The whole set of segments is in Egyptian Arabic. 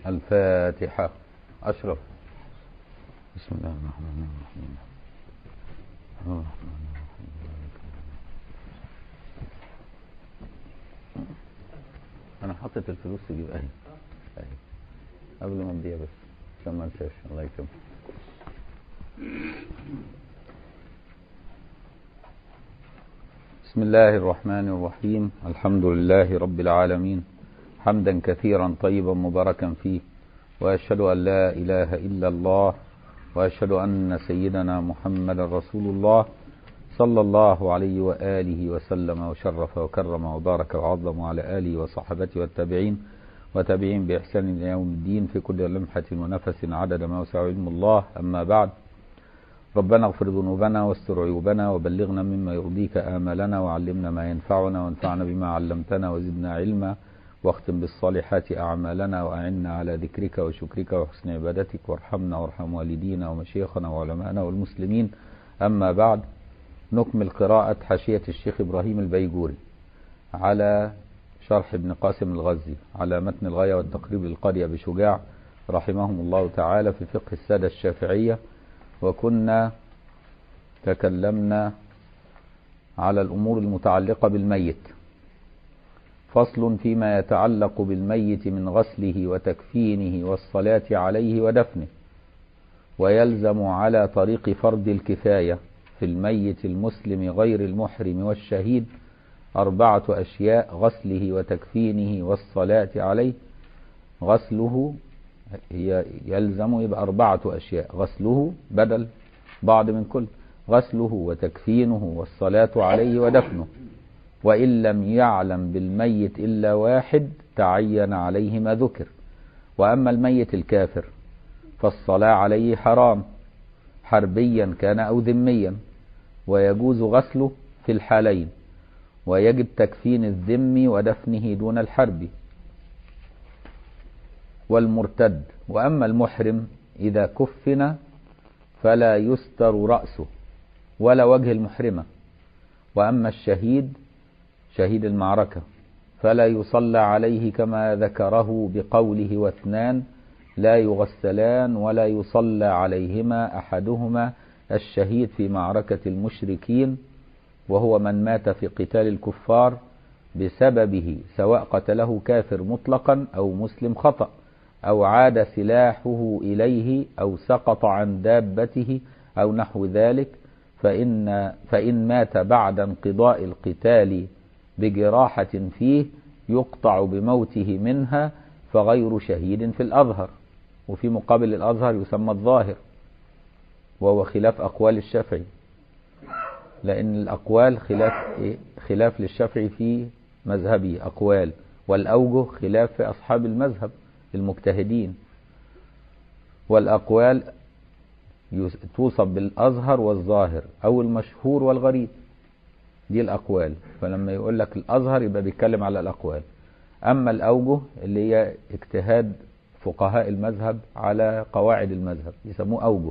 الفاتحة أشرف بسم الله الرحمن الرحيم الرحمن الرحيم أنا حطيت الفلوس تجيب أهي أهي قبل ما نبيع بس عشان ما انساش الله يكرمك بسم الله الرحمن الرحيم الحمد لله رب العالمين حمدا كثيرا طيبا مباركا فيه واشهد ان لا اله الا الله واشهد ان سيدنا محمدا رسول الله صلى الله عليه واله وسلم وشرف وكرم وبارك وعظم على اله وصحبته والتابعين وتابعين باحسان الى يوم الدين في كل لمحه ونفس عدد ما وسع علم الله اما بعد ربنا اغفر ذنوبنا واستر عيوبنا وبلغنا مما يرضيك آمالنا وعلمنا ما ينفعنا وانفعنا بما علمتنا وزدنا علما واختم بالصالحات أعمالنا وأعنا على ذكرك وشكرك وحسن عبادتك وارحمنا وارحم والدينا ومشيخنا وعلماءنا والمسلمين أما بعد نكمل قراءة حاشية الشيخ إبراهيم البيجوري على شرح ابن قاسم الغزي على متن الغاية والتقريب للقرية بشجاع رحمهم الله تعالى في فقه السادة الشافعية وكنا تكلمنا على الأمور المتعلقة بالميت فصل فيما يتعلق بالميت من غسله وتكفينه والصلاة عليه ودفنه ويلزم على طريق فرض الكفاية في الميت المسلم غير المحرم والشهيد أربعة أشياء غسله وتكفينه والصلاة عليه غسله هي يلزم يبقى أربعة أشياء غسله بدل بعض من كل غسله وتكفينه والصلاة عليه ودفنه وإن لم يعلم بالميت إلا واحد تعين عليه ما ذكر وأما الميت الكافر فالصلاة عليه حرام حربيا كان أو ذميا ويجوز غسله في الحالين ويجب تكفين الذم ودفنه دون الحرب والمرتد وأما المحرم إذا كفن فلا يستر رأسه ولا وجه المحرمة وأما الشهيد شهيد المعركة فلا يصلى عليه كما ذكره بقوله واثنان لا يغسلان ولا يصلى عليهما أحدهما الشهيد في معركة المشركين وهو من مات في قتال الكفار بسببه سواء قتله كافر مطلقا أو مسلم خطأ أو عاد سلاحه إليه أو سقط عن دابته أو نحو ذلك فإن, فإن مات بعد انقضاء القتال بجراحة فيه يقطع بموته منها فغير شهيد في الأظهر وفي مقابل الأظهر يسمى الظاهر وهو خلاف أقوال الشافعي لأن الأقوال خلاف إيه؟ خلاف للشافعي في مذهبه أقوال والأوجه خلاف في أصحاب المذهب المجتهدين والأقوال توصف بالأظهر والظاهر أو المشهور والغريب دي الأقوال فلما يقول لك الأظهر يبقى بيتكلم على الأقوال أما الأوجه اللي هي اجتهاد فقهاء المذهب على قواعد المذهب يسموه أوجه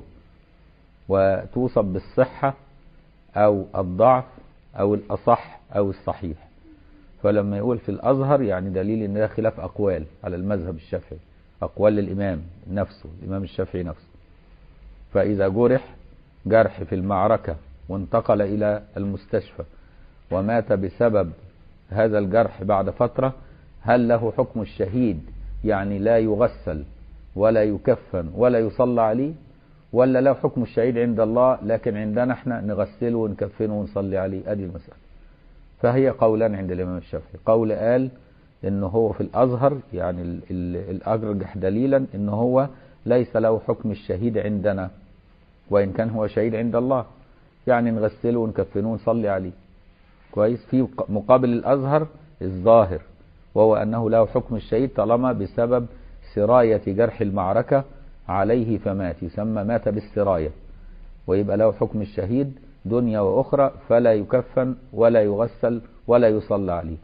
وتوصف بالصحة أو الضعف أو الأصح أو الصحيح فلما يقول في الأزهر يعني دليل ان ده خلاف أقوال على المذهب الشافعي أقوال للإمام نفسه الإمام الشافعي نفسه فإذا جرح جرح في المعركة وانتقل إلى المستشفى ومات بسبب هذا الجرح بعد فترة هل له حكم الشهيد يعني لا يغسل ولا يكفن ولا يصلى عليه ولا له حكم الشهيد عند الله لكن عندنا احنا نغسله ونكفنه ونصلي عليه ادي المسألة فهي قولان عند الإمام الشافعي قول قال إن هو في الأزهر يعني ال ال الأرجح دليلا إن هو ليس له حكم الشهيد عندنا وإن كان هو شهيد عند الله يعني نغسله ونكفنه ونصلي عليه كويس في مقابل الأزهر الظاهر وهو أنه له حكم الشهيد طالما بسبب سراية جرح المعركة عليه فمات يسمى مات بالسراية ويبقى له حكم الشهيد دنيا وأخرى فلا يكفن ولا يغسل ولا يصلى عليه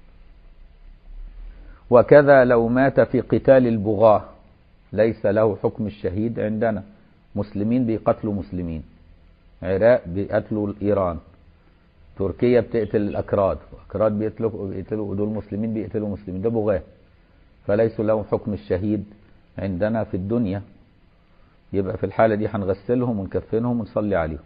وكذا لو مات في قتال البغاة ليس له حكم الشهيد عندنا مسلمين بيقتلوا مسلمين عراق بيقتلوا إيران تركيا بتقتل الأكراد الأكراد بيقتلوا بيقتلوا دول مسلمين بيقتلوا مسلمين ده بغاة فليسوا لهم حكم الشهيد عندنا في الدنيا يبقى في الحالة دي هنغسلهم ونكفنهم ونصلي عليهم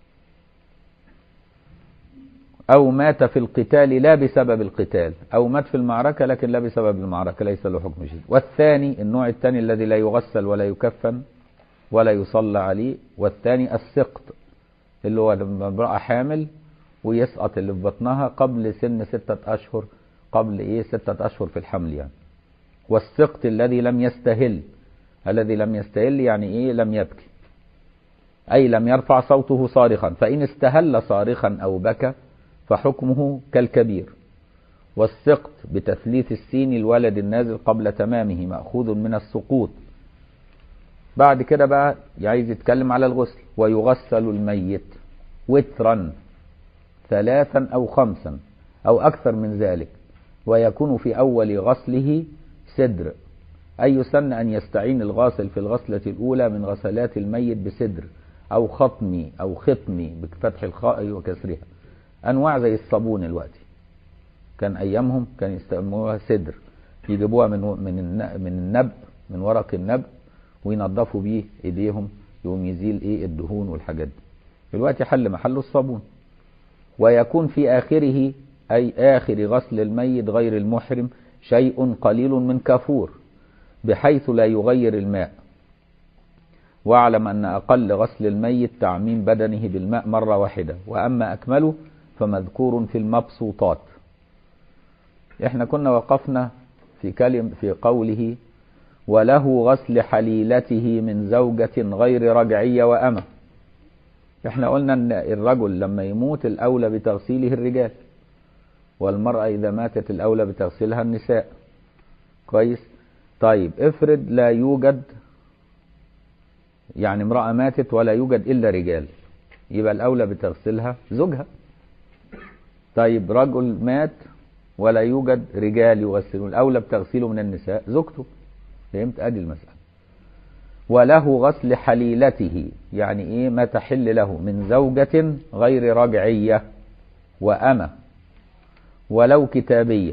أو مات في القتال لا بسبب القتال أو مات في المعركة لكن لا بسبب المعركة ليس له حكم شيء والثاني النوع الثاني الذي لا يغسل ولا يكفن ولا يصلى عليه والثاني السقط اللي هو لما امرأة حامل ويسقط اللي في بطنها قبل سن ستة أشهر قبل إيه ستة أشهر في الحمل يعني والسقط الذي لم يستهل الذي لم يستهل يعني إيه لم يبكي أي لم يرفع صوته صارخا فإن استهل صارخا أو بكى فحكمه كالكبير والسقط بتثليث السين الولد النازل قبل تمامه مأخوذ من السقوط بعد كده بقى عايز يتكلم على الغسل ويغسل الميت وترا ثلاثا أو خمسا أو أكثر من ذلك ويكون في أول غسله سدر أي يسن أن يستعين الغاسل في الغسلة الأولى من غسلات الميت بسدر أو خطمي أو ختمي بفتح الخاء وكسرها أنواع زي الصابون الوقت كان أيامهم كان يستعملوها سدر يجيبوها من من من النب من ورق النب وينظفوا بيه ايديهم يقوم يزيل ايه الدهون والحاجات دي دلوقتي حل محله الصابون ويكون في آخره أي آخر غسل الميت غير المحرم شيء قليل من كافور بحيث لا يغير الماء واعلم أن أقل غسل الميت تعميم بدنه بالماء مرة واحدة وأما أكمله فمذكور في المبسوطات احنا كنا وقفنا في كلم في قوله وله غسل حليلته من زوجة غير رجعية وأمة احنا قلنا ان الرجل لما يموت الأولى بتغسيله الرجال والمرأة إذا ماتت الأولى بتغسيلها النساء كويس طيب افرض لا يوجد يعني امرأة ماتت ولا يوجد إلا رجال يبقى الأولى بتغسلها زوجها طيب رجل مات ولا يوجد رجال يغسلون الأولى بتغسيله من النساء زوجته فهمت ادي المسألة وله غسل حليلته يعني ايه ما تحل له من زوجة غير رجعية وأمة ولو كتابية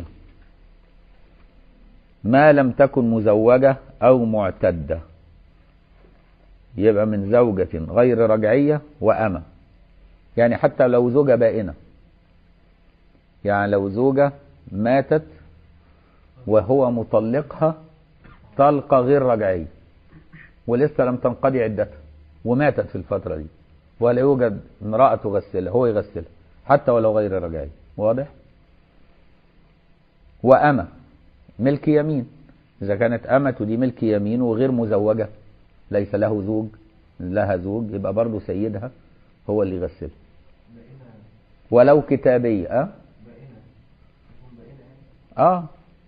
ما لم تكن مزوجة أو معتدة يبقى من زوجة غير رجعية وأمة يعني حتى لو زوجة بائنة يعني لو زوجة ماتت وهو مطلقها طلقة غير رجعية ولسه لم تنقضي عدتها وماتت في الفترة دي ولا يوجد امرأة تغسلها هو يغسلها حتى ولو غير رجعية واضح وأمة ملك يمين إذا كانت أمة دي ملك يمين وغير مزوجة ليس له زوج لها زوج يبقى برضه سيدها هو اللي يغسلها ولو كتابية أه؟ اه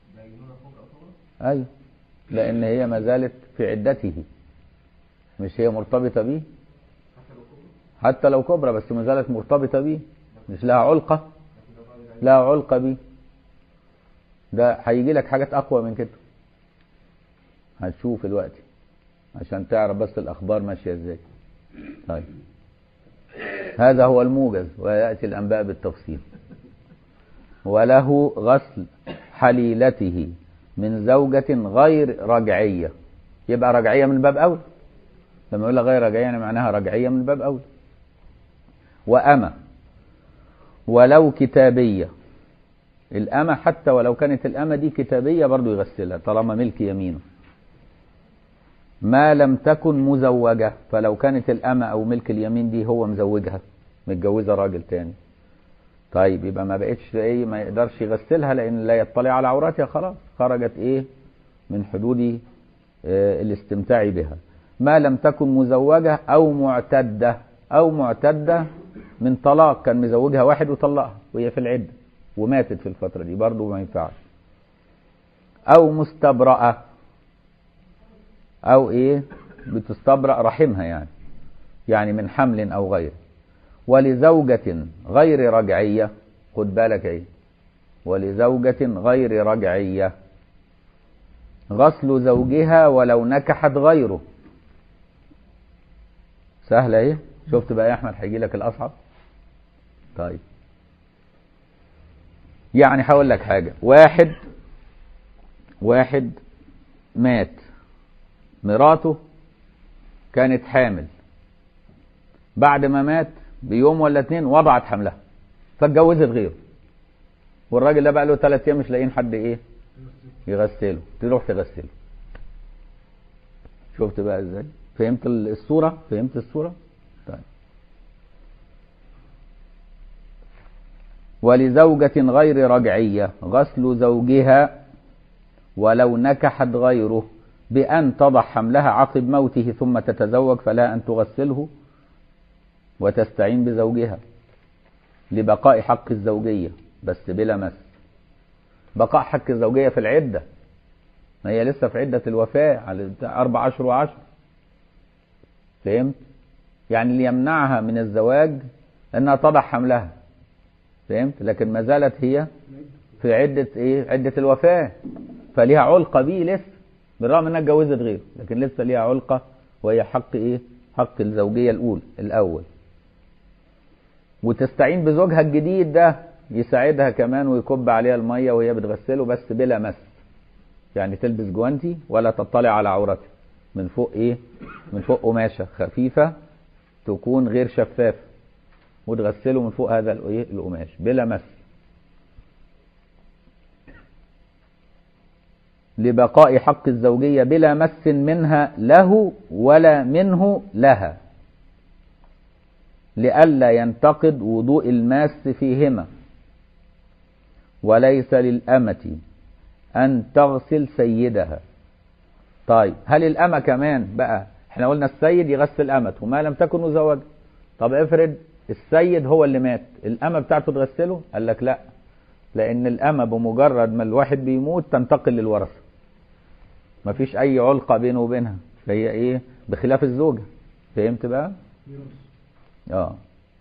ايوه لان هي ما زالت في عدته مش هي مرتبطة بيه حتى لو كبرى بس ما زالت مرتبطة بيه مش لها علقة لها علقة بيه ده هيجي لك حاجات اقوى من كده هتشوف دلوقتي عشان تعرف بس الاخبار ماشية ازاي طيب هذا هو الموجز ويأتي الانباء بالتفصيل وله غسل حليلته من زوجة غير رجعية يبقى رجعية من باب أولى لما يقول غير رجعية يعني معناها رجعية من باب أولى وأمة ولو كتابية الأمة حتى ولو كانت الأمة دي كتابية برضو يغسلها طالما ملك يمينه ما لم تكن مزوجة فلو كانت الأمة أو ملك اليمين دي هو مزوجها متجوزة راجل تاني طيب يبقى ما بقتش ايه ما يقدرش يغسلها لان لا يطلع على عوراتها خلاص خرجت ايه من حدود إيه الاستمتاع بها ما لم تكن مزوجة او معتدة او معتدة من طلاق كان مزوجها واحد وطلقها وهي في العدة وماتت في الفترة دي برضه ما ينفعش او مستبرأة او ايه بتستبرأ رحمها يعني يعني من حمل او غيره ولزوجة غير رجعية خد بالك ايه ولزوجة غير رجعية غسل زوجها ولو نكحت غيره سهلة ايه شفت بقى يا احمد هيجي لك الاصعب طيب يعني هقول لك حاجة واحد واحد مات مراته كانت حامل بعد ما مات بيوم ولا اتنين وضعت حملها فاتجوزت غيره والراجل ده بقى له ثلاث ايام مش لاقيين حد ايه يغسله تروح تغسله شفت بقى ازاي فهمت الصورة فهمت الصورة طيب ولزوجة غير رجعية غسل زوجها ولو نكحت غيره بأن تضع حملها عقب موته ثم تتزوج فلا أن تغسله وتستعين بزوجها لبقاء حق الزوجية بس بلا مس بقاء حق الزوجية في العدة ما هي لسه في عدة الوفاة على أربع أشهر وعشر فهمت؟ يعني اللي يمنعها من الزواج أنها تضع حملها فهمت؟ لكن ما زالت هي في عدة إيه؟ عدة الوفاة فليها علقة بيه لسه بالرغم انها اتجوزت غيره لكن لسه ليها علقه وهي حق ايه حق الزوجيه الاولى الاول وتستعين بزوجها الجديد ده يساعدها كمان ويكب عليها الميه وهي بتغسله بس بلا مس يعني تلبس جوانتي ولا تطلع على عورتها من فوق ايه من فوق قماشه خفيفه تكون غير شفافه وتغسله من فوق هذا الايه القماش بلا مس لبقاء حق الزوجية بلا مس منها له ولا منه لها لئلا ينتقد وضوء الماس فيهما وليس للأمة أن تغسل سيدها طيب هل الأمة كمان بقى احنا قلنا السيد يغسل أمته ما لم تكن مزوجة طب افرض السيد هو اللي مات الأمة بتاعته تغسله قال لك لا لأن الأمة بمجرد ما الواحد بيموت تنتقل للورثة مفيش أي علقة بينه وبينها فهي إيه بخلاف الزوجة فهمت بقى؟ اه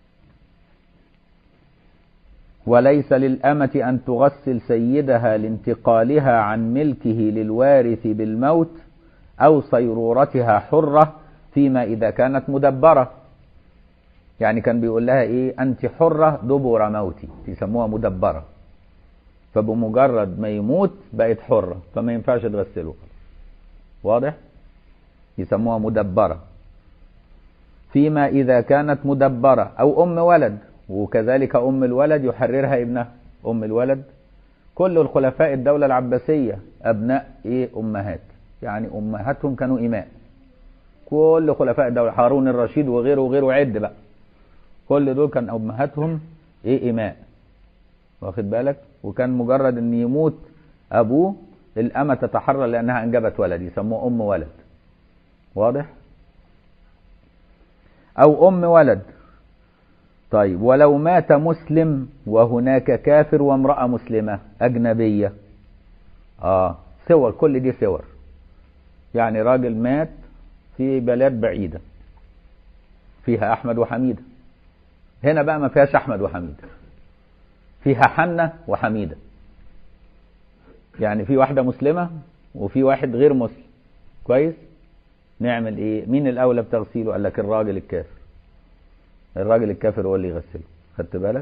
وليس للأمة أن تغسل سيدها لانتقالها عن ملكه للوارث بالموت أو صيرورتها حرة فيما إذا كانت مدبرة يعني كان بيقول لها إيه أنت حرة دبر موتي يسموها مدبرة فبمجرد ما يموت بقت حرة فما ينفعش تغسله واضح يسموها مدبرة فيما إذا كانت مدبرة أو أم ولد وكذلك أم الولد يحررها ابنها أم الولد كل الخلفاء الدولة العباسية أبناء إيه أمهات يعني أمهاتهم كانوا إماء كل خلفاء الدولة هارون الرشيد وغيره وغيره عد بقى كل دول كان أمهاتهم إيه إماء واخد بالك وكان مجرد ان يموت ابوه الامه تتحرر لانها انجبت ولد يسموه ام ولد واضح او ام ولد طيب ولو مات مسلم وهناك كافر وامراه مسلمه اجنبيه اه صور كل دي صور يعني راجل مات في بلاد بعيده فيها احمد وحميده هنا بقى ما فيهاش احمد وحميده فيها حنة وحميدة يعني في واحدة مسلمة وفي واحد غير مسلم كويس نعمل ايه مين الاولى بتغسيله قال لك الراجل الكافر الراجل الكافر هو اللي يغسله خدت بالك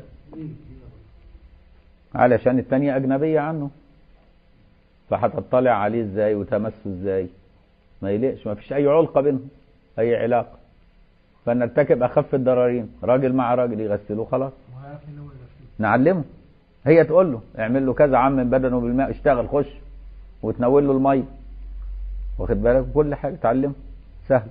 علشان التانية اجنبية عنه فهتطلع عليه ازاي وتمسه ازاي ما يليقش ما فيش اي علقة بينهم اي علاقة فنرتكب اخف الضررين راجل مع راجل يغسله خلاص نعلمه هي تقول له اعمل له كذا عم بدنه بالماء اشتغل خش وتنول له الميه واخد بالك كل حاجه تعلمه سهل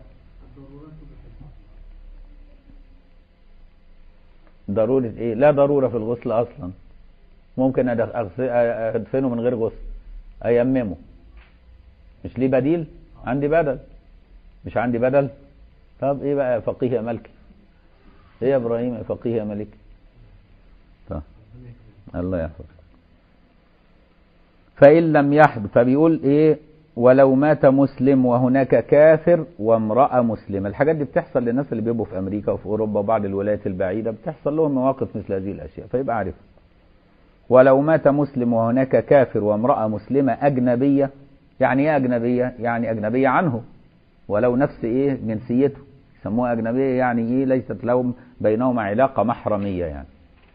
ضرورة ايه لا ضرورة في الغسل اصلا ممكن ادفنه من غير غسل ايممه مش ليه بديل عندي بدل مش عندي بدل طب ايه بقى فقيه يا ملكي ايه يا ابراهيم يا فقيه يا ملكي طب الله يحفظ فإن لم يحدث فبيقول إيه ولو مات مسلم وهناك كافر وامرأة مسلمة الحاجات دي بتحصل للناس اللي بيبقوا في أمريكا وفي أوروبا وبعض الولايات البعيدة بتحصل لهم مواقف مثل هذه الأشياء فيبقى عارف ولو مات مسلم وهناك كافر وامرأة مسلمة أجنبية يعني إيه أجنبية؟ يعني أجنبية عنه ولو نفس إيه جنسيته يسموها أجنبية يعني إيه ليست لهم بينهما علاقة محرمية يعني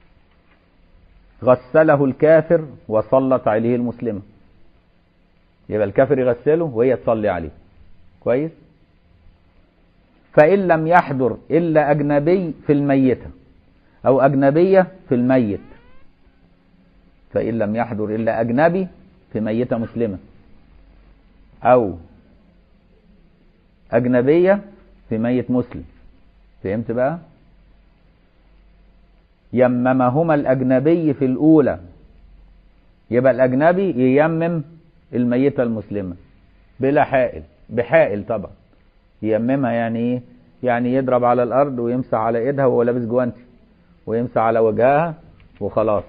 غسله الكافر وصلت عليه المسلمة يبقى الكافر يغسله وهي تصلي عليه كويس فإن لم يحضر إلا أجنبي في الميتة أو أجنبية في الميت فإن لم يحضر إلا أجنبي في ميتة مسلمة أو أجنبية في ميت مسلم فهمت بقى يممهما الأجنبي في الأولى يبقى الأجنبي ييمم الميتة المسلمة بلا حائل بحائل طبعا ييممها يعني ايه يعني يضرب على الأرض ويمسح على إيدها وهو لابس جوانتي ويمسح على وجهها وخلاص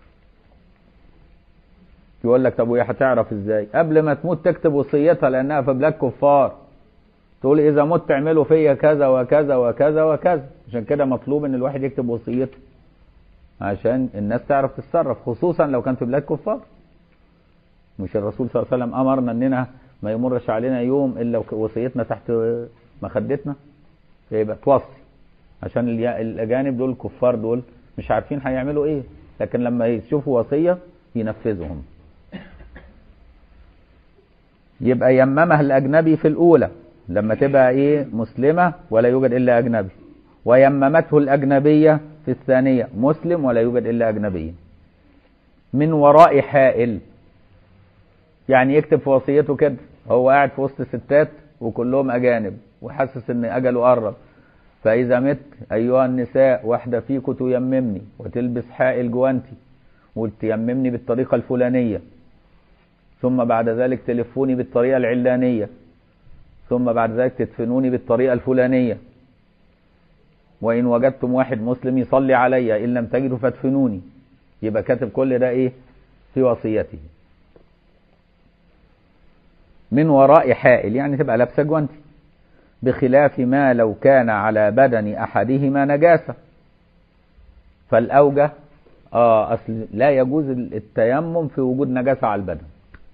يقول لك طب وهي هتعرف ازاي قبل ما تموت تكتب وصيتها لانها في بلاد كفار تقول اذا مت تعملوا فيا كذا وكذا وكذا وكذا عشان كده مطلوب ان الواحد يكتب وصيته عشان الناس تعرف تتصرف خصوصا لو كان في بلاد كفار مش الرسول صلى الله عليه وسلم امرنا اننا ما يمرش علينا يوم الا وصيتنا تحت مخدتنا فيبقى توصي عشان الاجانب دول الكفار دول مش عارفين هيعملوا ايه لكن لما يشوفوا وصيه ينفذهم يبقى يممها الاجنبي في الاولى لما تبقى ايه مسلمه ولا يوجد الا اجنبي ويممته الاجنبيه في الثانيه مسلم ولا يوجد الا اجنبي من وراء حائل يعني يكتب في وصيته كده هو قاعد في وسط ستات وكلهم اجانب وحاسس ان اجله قرب فاذا مت ايها النساء واحده فيكم تيممني وتلبس حائل جوانتي وتيممني بالطريقه الفلانيه ثم بعد ذلك تلفوني بالطريقه العلانيه ثم بعد ذلك تدفنوني بالطريقه الفلانيه وان وجدتم واحد مسلم يصلي علي ان لم تجدوا فادفنوني يبقى كاتب كل ده ايه في وصيته من وراء حائل يعني تبقى لابسه جوانتي بخلاف ما لو كان على بدن احدهما نجاسه فالاوجه اه اصل لا يجوز التيمم في وجود نجاسه على البدن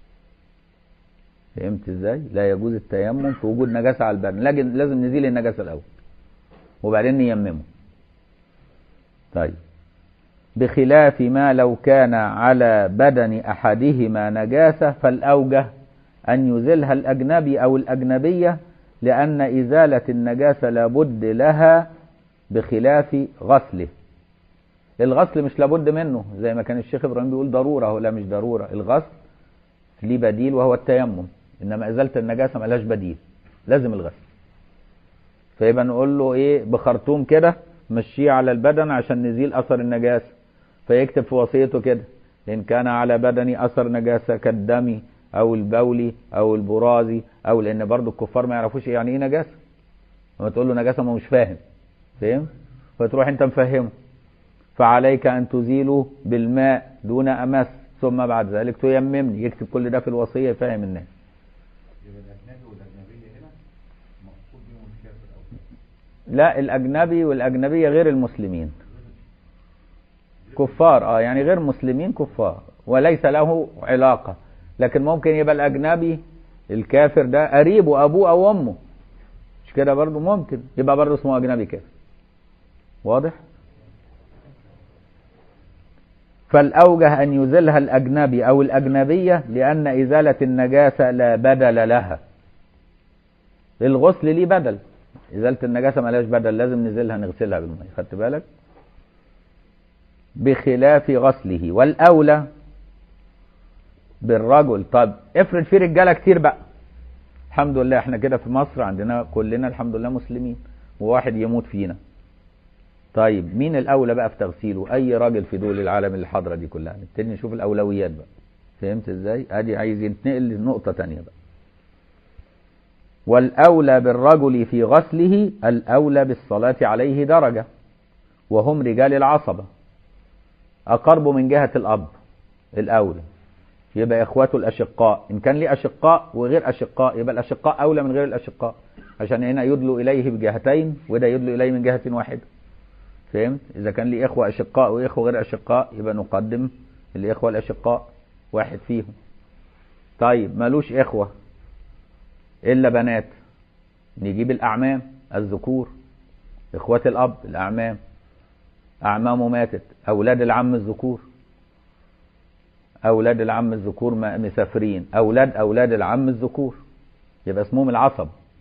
فهمت ازاي لا يجوز التيمم في وجود نجاسه على البدن لكن لازم نزيل النجاسه الاول وبعدين نيممه طيب بخلاف ما لو كان على بدن احدهما نجاسه فالاوجه ان يزيلها الاجنبي او الاجنبيه لان ازاله النجاسه لابد لها بخلاف غسله الغسل مش لابد منه زي ما كان الشيخ ابراهيم بيقول ضروره لا مش ضروره الغسل ليه بديل وهو التيمم انما ازاله النجاسه ملهاش بديل لازم الغسل فيبقى نقول له ايه بخرطوم كده مشيه على البدن عشان نزيل اثر النجاسه فيكتب في وصيته كده ان كان على بدني اثر نجاسه كالدم او البول او البراز او لان برضو الكفار ما يعرفوش يعني ايه نجاسه لما تقول له نجاسه ما مش فاهم فاهم فتروح انت مفهمه فعليك ان تزيله بالماء دون امس ثم بعد ذلك تيممني يكتب كل ده في الوصيه يفهم الناس يبقى الاجنبي والاجنبيه هنا مقصود بيهم الكافر او لا الاجنبي والاجنبيه غير المسلمين كفار اه يعني غير مسلمين كفار وليس له علاقه لكن ممكن يبقى الاجنبي الكافر ده قريبه ابوه او امه مش كده برضه ممكن يبقى برضه اسمه اجنبي كافر واضح فالاوجه ان يزيلها الاجنبي او الاجنبيه لان ازاله النجاسه لا بدل لها الغسل ليه بدل ازاله النجاسه ملهاش بدل لازم نزيلها نغسلها بالميه خدت بالك بخلاف غسله والاولى بالرجل طب افرض في رجاله كتير بقى الحمد لله احنا كده في مصر عندنا كلنا الحمد لله مسلمين وواحد يموت فينا طيب مين الاولى بقى في تغسيله اي راجل في دول العالم اللي حاضره دي كلها نبتدي نشوف الاولويات بقى فهمت ازاي ادي عايز ينتقل لنقطه تانية بقى والاولى بالرجل في غسله الاولى بالصلاه عليه درجه وهم رجال العصبه اقرب من جهه الاب الاولى يبقى اخواته الاشقاء ان كان ليه اشقاء وغير اشقاء يبقى الاشقاء اولى من غير الاشقاء عشان هنا يدلو اليه بجهتين وده يدلو اليه من جهه واحده فهمت اذا كان لي اخوه اشقاء واخوه غير اشقاء يبقى نقدم الاخوه الاشقاء واحد فيهم طيب مالوش اخوه الا بنات نجيب الاعمام الذكور اخوات الاب الاعمام اعمامه ماتت اولاد العم الذكور اولاد العم الذكور مسافرين اولاد اولاد العم الذكور يبقى اسمهم العصب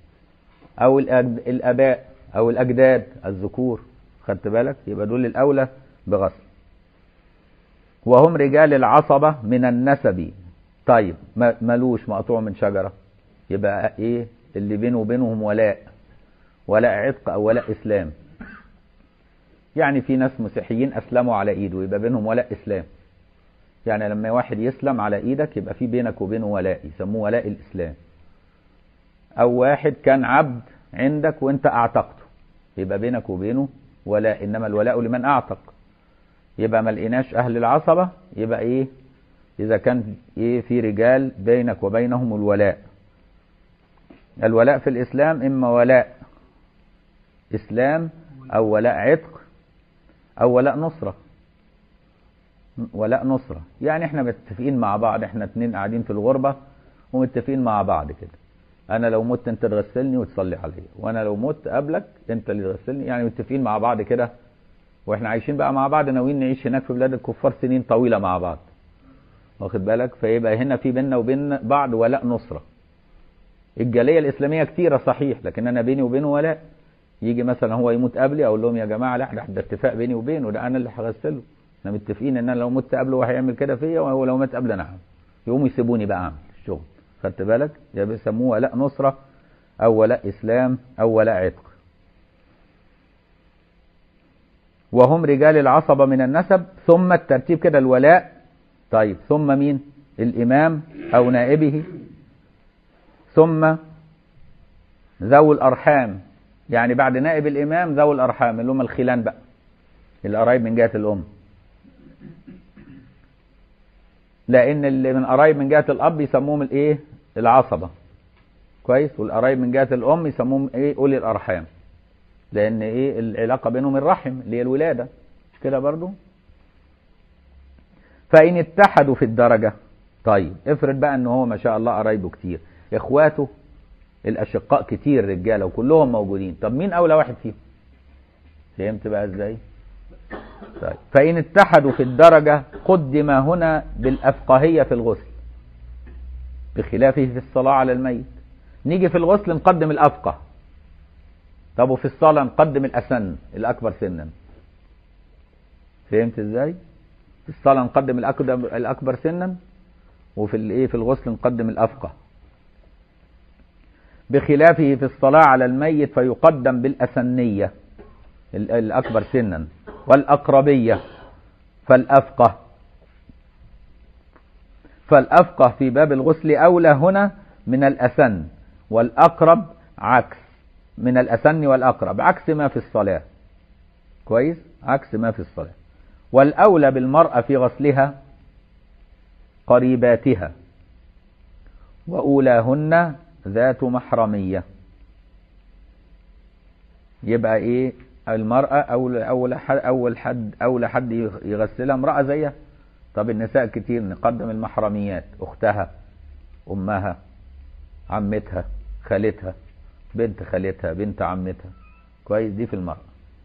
او الأجد- الاباء او الاجداد الذكور خدت بالك يبقى دول الاولى بغسل وهم رجال العصبة من النسب طيب ما- ملوش مقطوع من شجرة يبقى ايه اللي بينه وبينهم ولاء ولاء عتق او ولاء اسلام يعني في ناس مسيحيين اسلموا على ايده يبقى بينهم ولاء اسلام يعني لما واحد يسلم على ايدك يبقى في بينك وبينه ولاء يسموه ولاء الاسلام او واحد كان عبد عندك وانت اعتقته يبقى بينك وبينه ولاء انما الولاء لمن اعتق يبقى ما لقيناش اهل العصبة يبقى ايه اذا كان ايه في رجال بينك وبينهم الولاء الولاء في الاسلام اما ولاء اسلام او ولاء عتق او ولاء نصرة ولاء نصرة يعني احنا متفقين مع بعض احنا اتنين قاعدين في الغربة ومتفقين مع بعض كده انا لو مت انت تغسلني وتصلي عليا وانا لو مت قبلك انت اللي تغسلني يعني متفقين مع بعض كده واحنا عايشين بقى مع بعض ناويين نعيش هناك في بلاد الكفار سنين طويلة مع بعض واخد بالك فيبقى هنا في بيننا وبين بعض ولاء نصرة الجالية الإسلامية كتيرة صحيح لكن أنا بيني وبينه ولاء يجي مثلا هو يموت قبلي أقول لهم يا جماعة لا ده ده اتفاق بيني وبينه ده أنا اللي هغسله احنا متفقين إن أنا لو مت قبله هو هيعمل كده فيا وهو لو مات قبلي أنا هعمل يقوموا يسيبوني بقى أعمل الشغل خدت بالك ده بيسموه ولاء نصرة أو ولاء إسلام أو ولاء عتق وهم رجال العصبة من النسب ثم الترتيب كده الولاء طيب ثم مين الإمام أو نائبه ثم ذوي الأرحام يعني بعد نائب الإمام ذوي الأرحام اللي هم الخلان بقى القرايب من جهة الأم لأن اللي من قرايب من جهة الأب يسموهم الإيه العصبة كويس والقرايب من جهة الأم يسموهم إيه أولي الأرحام لان ايه العلاقه بينهم الرحم اللي هي الولاده مش كده برضو فان اتحدوا في الدرجه طيب افرض بقى ان هو ما شاء الله قرايبه كتير اخواته الاشقاء كتير رجاله وكلهم موجودين طب مين اولى واحد فيهم فهمت بقى ازاي طيب فان اتحدوا في الدرجه قدم هنا بالافقهيه في الغسل بخلافه في الصلاه على الميت نيجي في الغسل نقدم الافقه طب وفي الصلاة نقدم الأسن الأكبر سنا فهمت ازاي؟ في الصلاة نقدم الأقدم الأكبر سنا وفي الإيه في الغسل نقدم الأفقه بخلافه في الصلاة على الميت فيقدم بالأسنية ال- الأكبر سنا والأقربية فالأفقه فالأفقه في باب الغسل أولى هنا من الأسن والأقرب عكس من الأسن والأقرب عكس ما في الصلاة كويس عكس ما في الصلاة والأولى بالمرأة في غسلها قريباتها وأولاهن ذات محرمية يبقى إيه المرأة أول أول حد أول حد أول حد يغسلها امرأة زيها طب النساء كتير نقدم المحرميات أختها أمها عمتها خالتها بنت خالتها بنت عمتها كويس دي في المرأة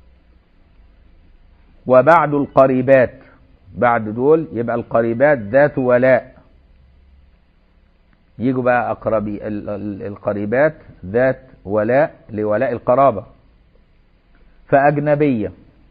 وبعد القريبات بعد دول يبقى القريبات ذات ولاء يجوا بقى أقربي ال- ال- القريبات ذات ولاء لولاء القرابة فأجنبية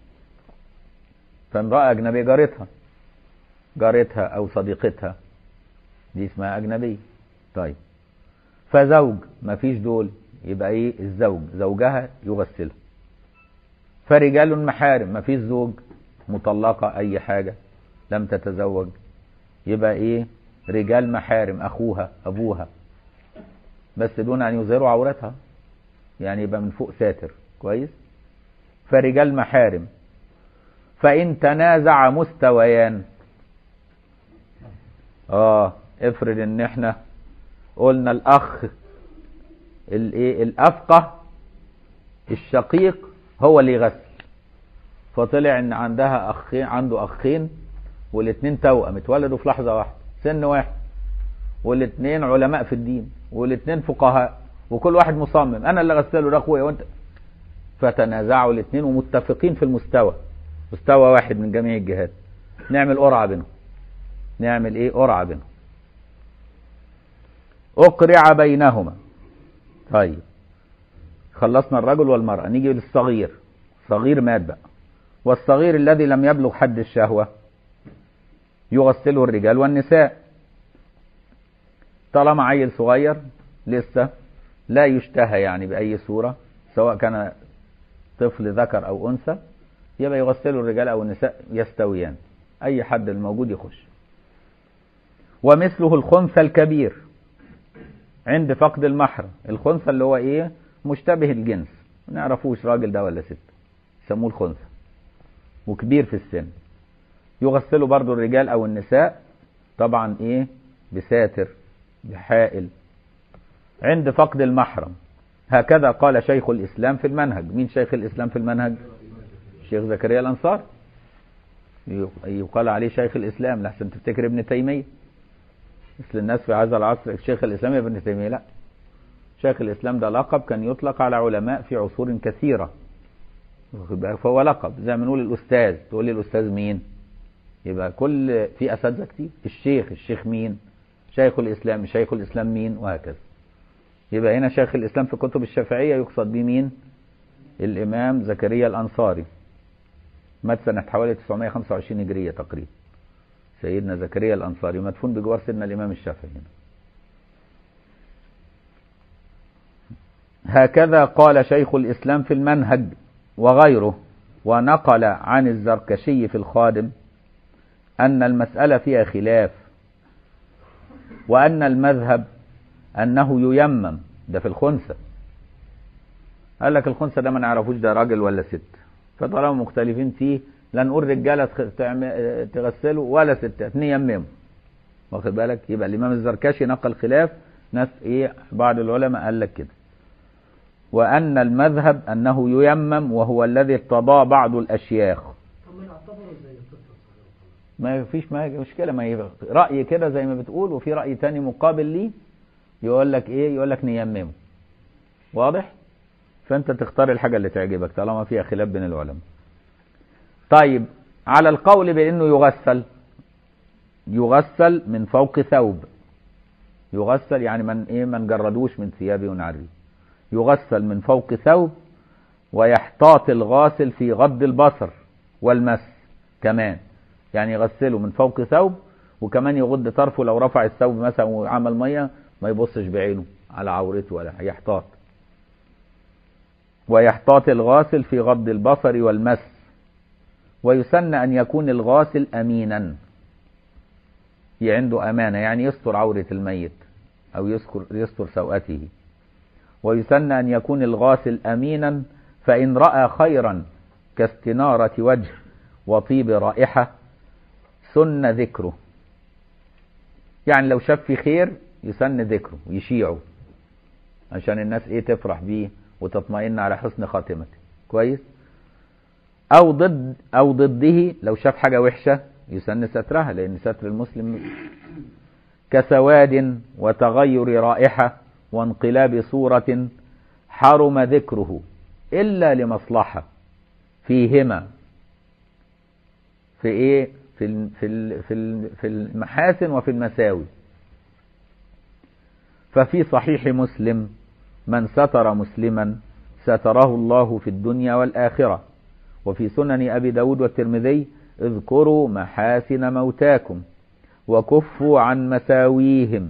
فامرأة أجنبية جارتها جارتها أو صديقتها دي اسمها أجنبية طيب فزوج ما فيش دول يبقى ايه الزوج زوجها يغسلها فرجال محارم ما فيش زوج مطلقة اي حاجة لم تتزوج يبقى ايه رجال محارم اخوها ابوها بس دون ان يظهروا عورتها يعني يبقى من فوق ساتر كويس فرجال محارم فان تنازع مستويان اه افرض ان احنا قلنا الاخ الايه الافقه الشقيق هو اللي يغسل فطلع ان عندها اخين عنده اخين والاثنين توأم اتولدوا في لحظه واحده سن واحد والاثنين علماء في الدين والاثنين فقهاء وكل واحد مصمم انا اللي غسله ده اخويا وانت فتنازعوا الاثنين ومتفقين في المستوى مستوى واحد من جميع الجهات نعمل قرعه بينهم نعمل ايه قرعه بينهم اقرع بينهما طيب خلصنا الرجل والمرأة نيجي للصغير صغير مات بقى والصغير الذي لم يبلغ حد الشهوة يغسله الرجال والنساء طالما عيل صغير لسه لا يشتهى يعني بأي صورة سواء كان طفل ذكر أو أنثى يبقى يغسله الرجال أو النساء يستويان أي حد الموجود يخش ومثله الخنثى الكبير عند فقد المحرم الخنثى اللي هو ايه مشتبه الجنس ما نعرفوش راجل ده ولا ست يسموه الخنثى وكبير في السن يغسله برضو الرجال او النساء طبعا ايه بساتر بحائل عند فقد المحرم هكذا قال شيخ الاسلام في المنهج مين شيخ الاسلام في المنهج الشيخ زكريا الانصار يقال عليه شيخ الاسلام لحسن تفتكر ابن تيميه مثل الناس في هذا العصر الشيخ الاسلام ابن تيميه لا شيخ الاسلام ده لقب كان يطلق على علماء في عصور كثيره فهو لقب زي ما نقول الاستاذ تقول لي الاستاذ مين يبقى كل في اساتذه كتير الشيخ الشيخ مين شيخ الاسلام شيخ الاسلام مين وهكذا يبقى هنا شيخ الاسلام في كتب الشافعيه يقصد به مين الامام زكريا الانصاري مات سنه حوالي 925 هجريه تقريبا سيدنا زكريا الأنصاري مدفون بجوار سيدنا الإمام الشافعي هكذا قال شيخ الإسلام في المنهج وغيره ونقل عن الزركشي في الخادم أن المسألة فيها خلاف وأن المذهب أنه ييمم ده في الخنثى قال لك الخنثى ده ما نعرفوش ده راجل ولا ست فطالما مختلفين فيه لا نقول رجاله تغسلوا ولا ستات نيمموا واخد بالك يبقى الامام الزركشي نقل خلاف ناس ايه بعض العلماء قال لك كده وان المذهب انه ييمم وهو الذي ارتضاه بعض الاشياخ ما فيش ما مشكله ما هي راي كده زي ما بتقول وفي راي تاني مقابل ليه يقول لك ايه يقول لك نيممه واضح فانت تختار الحاجه اللي تعجبك طالما فيها خلاف بين العلماء طيب على القول بانه يغسل يغسل من فوق ثوب يغسل يعني من ايه من جردوش من ثيابه ونعريه يغسل من فوق ثوب ويحتاط الغاسل في غض البصر والمس كمان يعني يغسله من فوق ثوب وكمان يغض طرفه لو رفع الثوب مثلا وعمل ميه ما يبصش بعينه على عورته ولا يحتاط ويحتاط الغاسل في غض البصر والمس ويسن أن يكون الغاسل أمينا عنده أمانة يعني يستر عورة الميت أو يذكر يستر سوءته ويسن أن يكون الغاسل أمينا فإن رأى خيرا كاستنارة وجه وطيب رائحة سن ذكره يعني لو شاف في خير يسن ذكره يشيعه عشان الناس ايه تفرح بيه وتطمئن على حسن خاتمته كويس او ضد او ضده لو شاف حاجه وحشه يسن سترها لان ستر المسلم كسواد وتغير رائحه وانقلاب صوره حرم ذكره الا لمصلحه فيهما في ايه في ال في ال في ال في المحاسن وفي المساوي ففي صحيح مسلم من ستر مسلما ستره الله في الدنيا والآخرة وفي سنن أبي داود والترمذي اذكروا محاسن موتاكم وكفوا عن مساويهم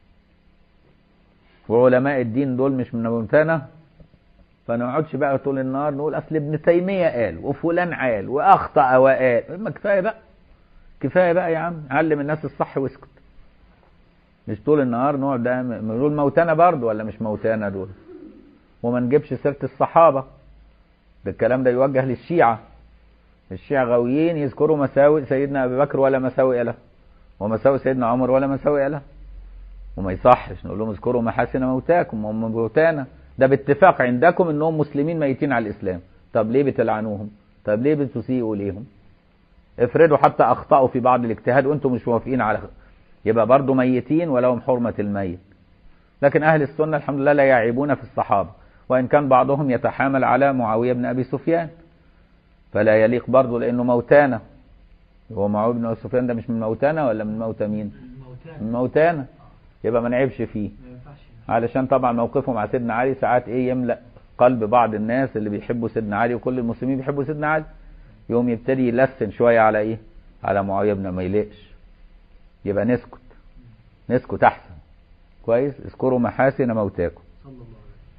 وعلماء الدين دول مش من موتانا فنقعدش بقى طول النهار نقول اصل ابن تيميه قال وفلان قال واخطا وقال ما كفايه بقى كفايه بقى يا عم علم الناس الصح واسكت مش طول النهار نقعد ده دول موتانا برضه ولا مش موتانا دول وما نجيبش سيره الصحابه ده الكلام ده يوجه للشيعه الشيعة غاويين يذكروا مساوئ سيدنا ابي بكر ولا مساوئ له ومساوئ سيدنا عمر ولا مساوئ له وما يصحش نقول لهم اذكروا محاسن موتاكم هم موتانا ده باتفاق عندكم انهم مسلمين ميتين على الاسلام طب ليه بتلعنوهم طب ليه بتسيئوا ليهم افرضوا حتى اخطاوا في بعض الاجتهاد وانتم مش موافقين على يبقى برضه ميتين ولهم حرمة الميت لكن اهل السنة الحمد لله لا يعيبون في الصحابة وان كان بعضهم يتحامل على معاوية بن ابي سفيان فلا يليق برضه لانه موتانا هو معاوية بن ابي سفيان ده مش من موتانا ولا من موتى مين من موتانا يبقى ما نعيبش فيه علشان طبعا موقفه مع سيدنا علي ساعات ايه يملا قلب بعض الناس اللي بيحبوا سيدنا علي وكل المسلمين بيحبوا سيدنا علي يوم يبتدي يلسن شويه على ايه على معاويه بن ما يلقش يبقى نسكت نسكت احسن كويس اذكروا محاسن موتاكم صلى الله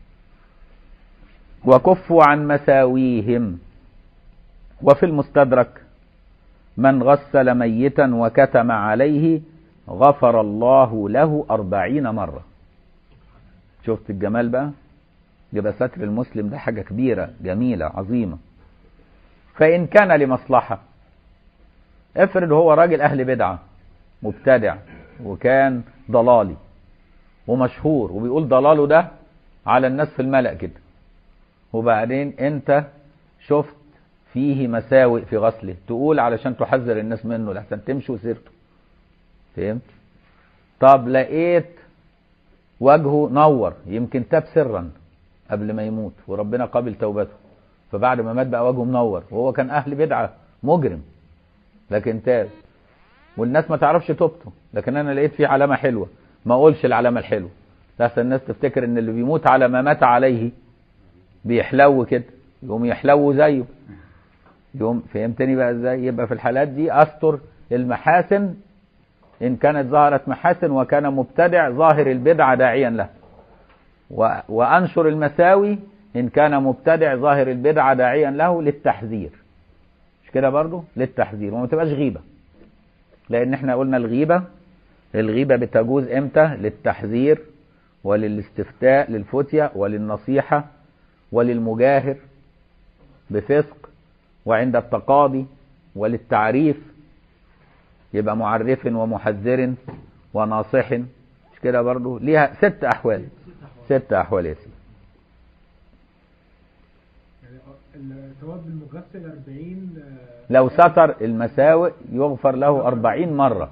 عليه وكفوا عن مساويهم وفي المستدرك من غسل ميتا وكتم عليه غفر الله له أربعين مرة شفت الجمال بقى يبقى ستر المسلم ده حاجة كبيرة جميلة عظيمة فإن كان لمصلحة افرض هو راجل أهل بدعة مبتدع وكان ضلالي ومشهور وبيقول ضلاله ده على الناس في الملأ كده وبعدين انت شفت فيه مساوئ في غسله تقول علشان تحذر الناس منه لحسن تمشي وسيرته فهمت طب لقيت وجهه نور يمكن تاب سرا قبل ما يموت وربنا قابل توبته فبعد ما مات بقى وجهه منور وهو كان اهل بدعه مجرم لكن تاب والناس ما تعرفش توبته لكن انا لقيت فيه علامه حلوه ما اقولش العلامه الحلوه لحسن الناس تفتكر ان اللي بيموت على ما مات عليه بيحلو كده يقوم يحلو زيه يقوم فهمتني بقى ازاي يبقى في الحالات دي استر المحاسن ان كانت ظهرت محاسن وكان مبتدع ظاهر البدعه داعيا له و... وانشر المساوي ان كان مبتدع ظاهر البدعه داعيا له للتحذير مش كده برضو للتحذير وما تبقاش غيبه لان احنا قلنا الغيبه الغيبه بتجوز امتى للتحذير وللاستفتاء للفتية وللنصيحة وللمجاهر بفسق وعند التقاضي وللتعريف يبقى معرف ومحذر وناصح مش كده برضو ليها ست أحوال ست أحوال يا سيدي يعني الثواب المغسل 40 آه، لو ستر المساوئ يغفر له أربعين مرة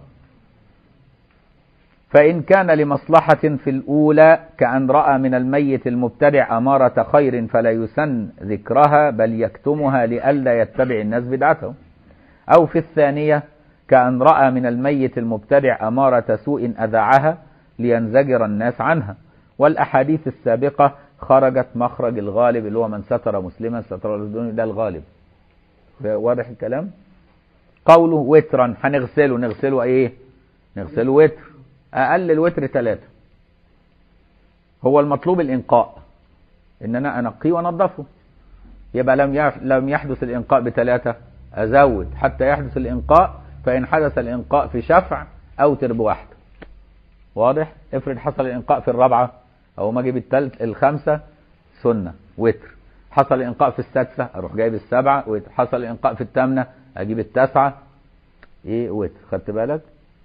فإن كان لمصلحة في الأولى كأن رأى من الميت المبتدع أمارة خير فلا يسن ذكرها بل يكتمها لئلا يتبع الناس بدعته أو في الثانية كأن رأى من الميت المبتدع أمارة سوء أذاعها لينزجر الناس عنها والأحاديث السابقة خرجت مخرج الغالب اللي هو من ستر مسلما ستر الدنيا ده الغالب واضح الكلام قوله وترا هنغسله نغسله ايه نغسله وتر اقل الوتر ثلاثة هو المطلوب الانقاء ان انا انقيه وانضفه يبقى لم يح- لم يحدث الانقاء بثلاثة ازود حتى يحدث الانقاء فان حدث الانقاء في شفع اوتر بواحدة واضح افرض حصل الانقاء في الرابعة او ما اجيب الثالث الخامسة سنة وتر حصل الانقاء في السادسة اروح جايب السبعة وتر حصل الانقاء في الثامنة اجيب التاسعة ايه وتر خدت بالك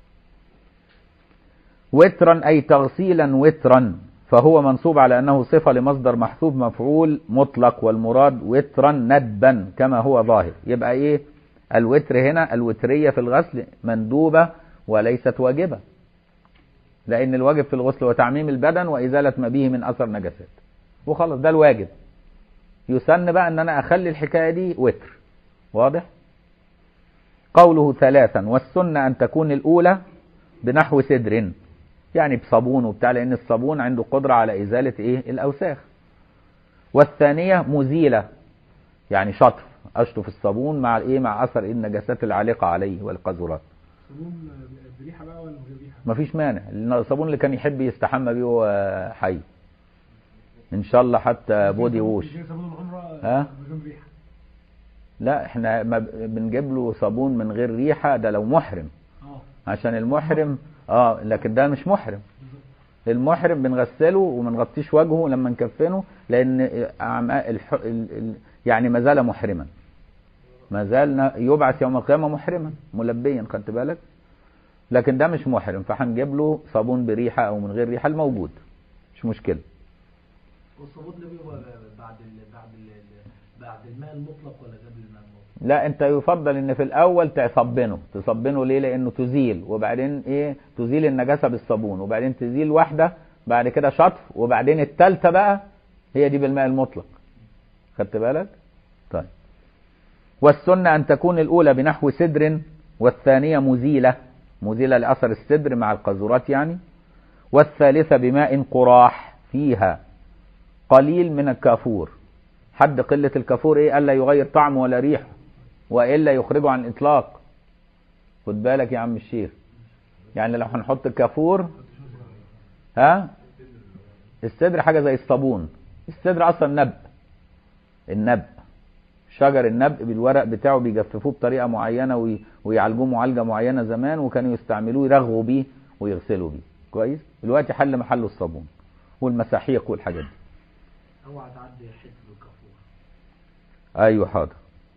وترا أي تغسيلا وترا فهو منصوب على أنه صفة لمصدر محذوف مفعول مطلق والمراد وترا ندبا كما هو ظاهر يبقى إيه الوتر هنا الوترية في الغسل مندوبة وليست واجبة لأن الواجب في الغسل هو تعميم البدن وإزالة ما به من أثر نجاسات وخلاص ده الواجب يسن بقى أن أنا أخلي الحكاية دي وتر واضح قوله ثلاثا والسنة أن تكون الأولى بنحو سدر يعني بصابون وبتاع لان الصابون عنده قدره على ازاله ايه الاوساخ والثانيه مزيله يعني شطف اشطف الصابون مع الايه مع اثر إيه النجاسات العالقه عليه والقذورات صابون آه، بريحه بقى ولا من غير ريحه؟ مفيش مانع لان الصابون اللي كان يحب يستحمى بيه وهو حي ان شاء الله حتى بودي ووش في صابون العمره ها؟ آه، من غير ريحه لا احنا ما ب- بنجيب له صابون من غير ريحه ده لو محرم اه عشان المحرم اه لكن ده مش محرم المحرم بنغسله وما نغطيش وجهه لما نكفنه لان أعماء الح... ال... ال... يعني ما زال محرما ما زال ن- يبعث يوم القيامه محرما ملبيا خدت بالك لكن ده مش محرم فهنجيب له صابون بريحه او من غير ريحه الموجود مش مشكله والصابون ده بيبقى بعد ال بعد ال بعد الماء المطلق ولا قبل الماء المطلق؟ لا انت يفضل ان في الاول تصبنه تصبنه ليه لانه تزيل وبعدين ايه تزيل النجاسه بالصابون وبعدين تزيل واحده بعد كده شطف وبعدين الثالثه بقى هي دي بالماء المطلق خدت بالك طيب والسنه ان تكون الاولى بنحو سدر والثانيه مزيله مزيله لاثر السدر مع القذورات يعني والثالثه بماء قراح فيها قليل من الكافور حد قلة الكافور ايه الا يغير طعمه ولا ريحه والا يخرجه عن الاطلاق خد بالك يا عم الشيخ يعني لو هنحط الكافور ها السدر حاجه زي الصابون السدر اصلا نب النب شجر النب بالورق بتاعه بيجففوه بطريقه معينه وي- ويعالجوه معالجه معينه زمان وكانوا يستعملوه يرغوا بيه ويغسلوا بيه كويس دلوقتي حل محله الصابون والمساحيق والحاجات دي اوعى تعدي حته الكافور ايوه حاضر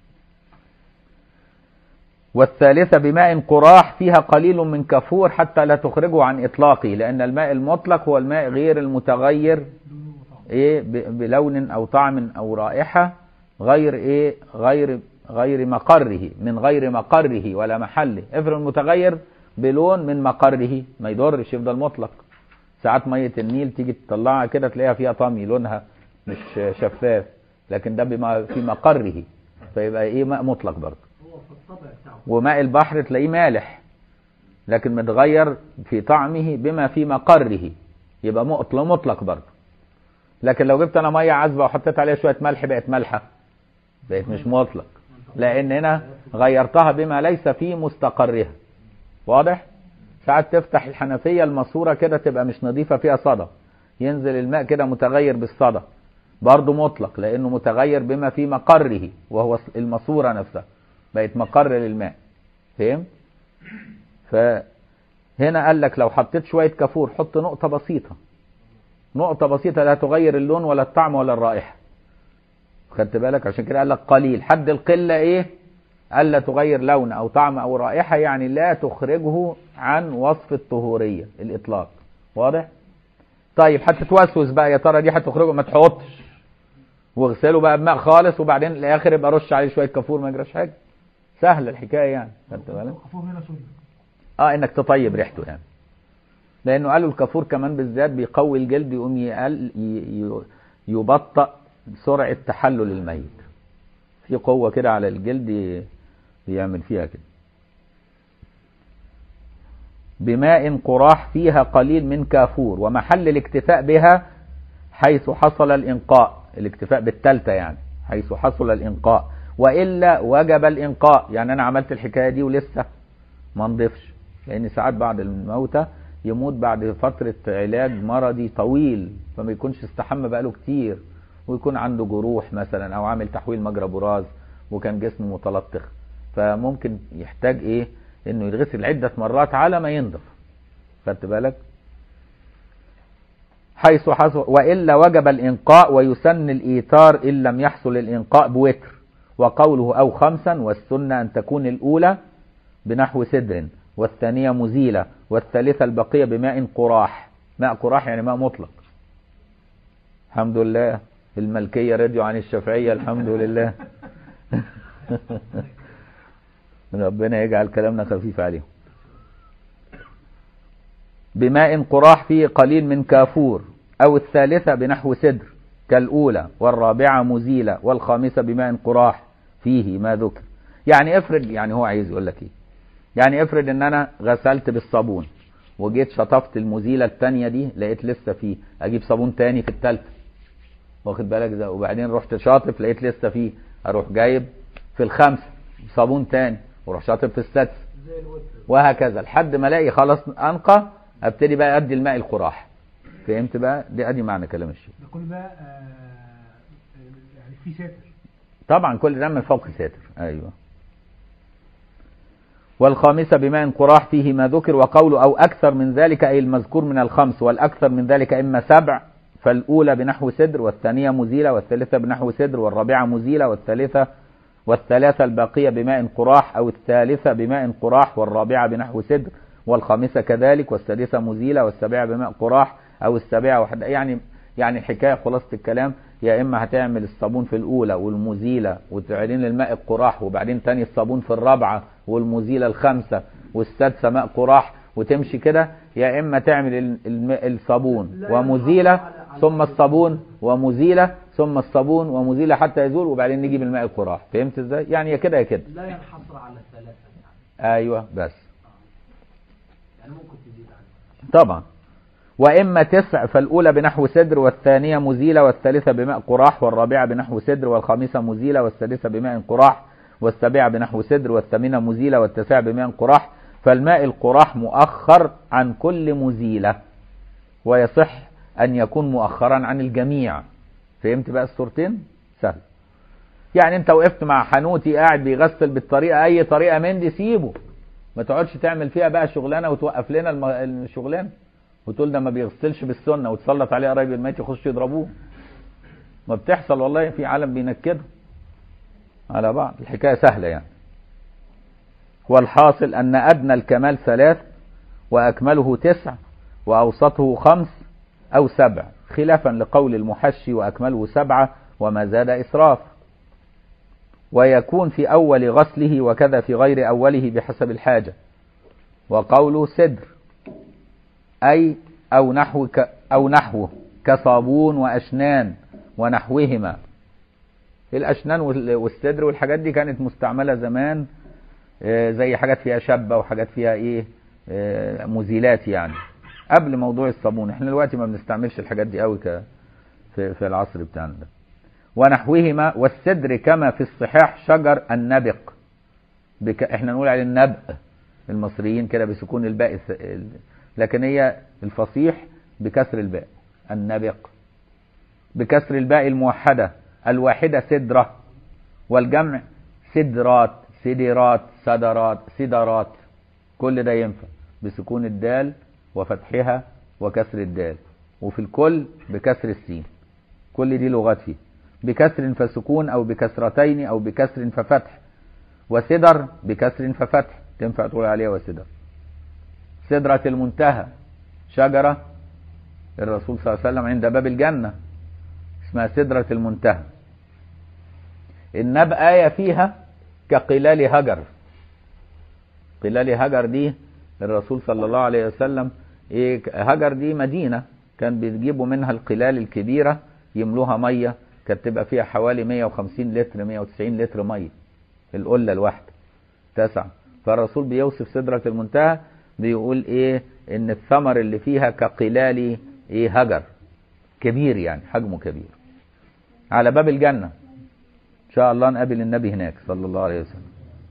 والثالثة بماء قراح فيها قليل من كافور حتى لا تخرجه عن إطلاقه لأن الماء المطلق هو الماء غير المتغير لونه وطعمه إيه ب- بلون أو طعم أو رائحة غير إيه غير غير مقره من غير مقره ولا محله افرض متغير بلون من مقره ما يضرش يفضل مطلق ساعات مية النيل تيجي تطلعها كده تلاقيها فيها طمي لونها مش شفاف لكن ده بما في مقره فيبقى ايه ماء مطلق برضه هو في الطبع بتاعه وماء البحر تلاقيه مالح لكن متغير في طعمه بما في مقره يبقى مطلق مطلق برضه لكن لو جبت انا ميه عذبه وحطيت عليها شويه ملح بقت مالحه بقت مش مطلق لان هنا غيرتها بما ليس في مستقرها واضح ساعات تفتح الحنفيه الماسوره كده تبقى مش نظيفه فيها صدى ينزل الماء كده متغير بالصدى برضه مطلق لانه متغير بما في مقره وهو الماسوره نفسها بقت مقر للماء فهم فهنا قال لك لو حطيت شويه كافور حط نقطه بسيطه نقطه بسيطه لا تغير اللون ولا الطعم ولا الرائحه خدت بالك عشان كده قال لك قليل حد القله ايه الا تغير لون او طعم او رائحه يعني لا تخرجه عن وصف الطهوريه الاطلاق واضح طيب هتتوسوس بقى يا ترى دي هتخرجه ما تحطش واغسله بقى بماء خالص وبعدين الاخر يبقى رش عليه شويه كافور ما يجراش حاجه سهل الحكايه يعني خدت بالك الكافور هنا سنة اه انك تطيب ريحته يعني لانه قالوا الكافور كمان بالذات بيقوي الجلد يقوم يقل ي- ي- يبطئ سرعه تحلل الميت في قوه كده على الجلد ي- بيعمل فيها كده بماء قراح فيها قليل من كافور ومحل الاكتفاء بها حيث حصل الإنقاء الاكتفاء بالتالتة يعني حيث حصل الإنقاء وإلا وجب الإنقاء يعني أنا عملت الحكاية دي ولسه ما نضيفش لأن ساعات بعض الموتى يموت بعد فترة علاج مرضي طويل فما يكونش استحمى بقاله كتير ويكون عنده جروح مثلا أو عامل تحويل مجرى براز وكان جسمه متلطخ فممكن يحتاج إيه إنه يتغسل عدة مرات على ما ينضف خدت بالك حيث حصل وإلا وجب الإنقاء ويسن الإيثار إن لم يحصل الإنقاء بوتر وقوله أو خمسا والسنة أن تكون الأولى بنحو سدر والثانية مزيلة والثالثة البقية بماء قراح ماء قراح يعني ماء مطلق الحمد لله الملكية رضيوا عن الشافعية الحمد لله ربنا يجعل كلامنا خفيف عليهم بماء قراح فيه قليل من كافور أو الثالثة بنحو سدر كالأولى والرابعة مزيلة والخامسة بماء قراح فيه ما ذكر يعني افرض يعني هو عايز يقول لك ايه يعني افرض ان انا غسلت بالصابون وجيت شطفت المزيلة التانية دي لقيت لسه فيه اجيب صابون تاني في التالتة واخد بالك ده وبعدين رحت شاطف لقيت لسه فيه اروح جايب في الخامسة صابون تاني واروح شاطف في السادسة زي الوتر وهكذا لحد ما الاقي خلاص انقى ابتدي بقى ادي الماء القراح فهمت بقى دي ادي معنى كلام الشيخ ده كل ده آه، يعني في ساتر طبعا كل ده من فوق ساتر ايوه والخامسة بماء قراح فيه ما ذكر وقوله أو أكثر من ذلك أي المذكور من الخمس والأكثر من ذلك إما سبع فالأولى بنحو سدر والثانية مزيلة والثالثة بنحو سدر والرابعة مزيلة والثالثة والثلاثة الباقية بماء قراح أو الثالثة بماء قراح والرابعة بنحو سدر والخامسة كذلك والسادسة مزيلة والسابعة بماء قراح أو السابعة وحد يعني يعني الحكاية خلاصة الكلام يا إما هتعمل الصابون في الأولى والمزيلة وتعلن الماء القراح وبعدين تاني الصابون في الرابعة والمزيلة الخامسة والسادسة ماء قراح وتمشي كده يا إما تعمل ال- الم- الصابون ومزيلة ثم الصابون ومزيلة ثم الصابون ومزيلة حتى يزول وبعدين نجيب الماء القراح فهمت ازاي؟ يعني يا كده يا كده لا ينحصر على الثلاثة يعني ايوه بس يعني ممكن تزيد عنه طبعا وإما تسع فالأولى بنحو سدر والثانية مزيلة والثالثة بماء قراح والرابعة بنحو سدر والخامسة مزيلة والسادسة بماء قراح والسابعة بنحو سدر والثامنة مزيلة والتاسعة بماء قراح فالماء القراح مؤخر عن كل مزيلة ويصح أن يكون مؤخرا عن الجميع فهمت بقى الصورتين سهل يعني انت وقفت مع حنوتي قاعد بيغسل بالطريقة اي طريقة من دي سيبه ما تقعدش تعمل فيها بقى شغلانة وتوقف لنا الم- الشغلانة وتقول ده ما بيغسلش بالسنة وتسلط عليه قرايب الميت يخشوا يضربوه ما بتحصل والله في عالم بينكدوا على بعض الحكاية سهلة يعني والحاصل أن أدنى الكمال ثلاث وأكمله تسع وأوسطه خمس أو سبع خلافا لقول المحشي وأكمله سبعة وما زاد إسراف ويكون في أول غسله وكذا في غير أوله بحسب الحاجة وقوله سدر أي أو نحو ك أو نحوه كصابون وأشنان ونحوهما الأشنان وال- والسدر والحاجات دي كانت مستعملة زمان آه، زي حاجات فيها شبة وحاجات فيها إيه آه، مزيلات يعني قبل موضوع الصابون احنا دلوقتي ما بنستعملش الحاجات دي قوي ك في, في العصر بتاعنا ده ونحوهما والسدر كما في الصحاح شجر النبق بك احنا نقول عليه النبق المصريين كده بسكون الباء الث- ال- لكن هي الفصيح بكسر الباء النبق بكسر الباء الموحدة الواحدة سدرة والجمع سدرات سدرات سدرات سدرات كل ده ينفع بسكون الدال وفتحها وكسر الدال وفي الكل بكسر السين كل دي لغات فيه بكسر فسكون او بكسرتين او بكسر ففتح وسدر بكسر ففتح تنفع تقول عليها وسدر سدرة المنتهى شجرة الرسول صلى الله عليه وسلم عند باب الجنة اسمها سدرة المنتهى النبأ آية فيها كقلال هجر قلال هجر دي الرسول صلى الله عليه وسلم ايه هجر دي مدينة كان بيجيبوا منها القلال الكبيرة يملوها مية كانت تبقى فيها حوالي 150 لتر 190 لتر مية القلة الواحدة تسع فالرسول بيوصف سدرة المنتهى بيقول ايه ان الثمر اللي فيها كقلال ايه هجر كبير يعني حجمه كبير على باب الجنة ان شاء الله نقابل النبي هناك صلى الله عليه وسلم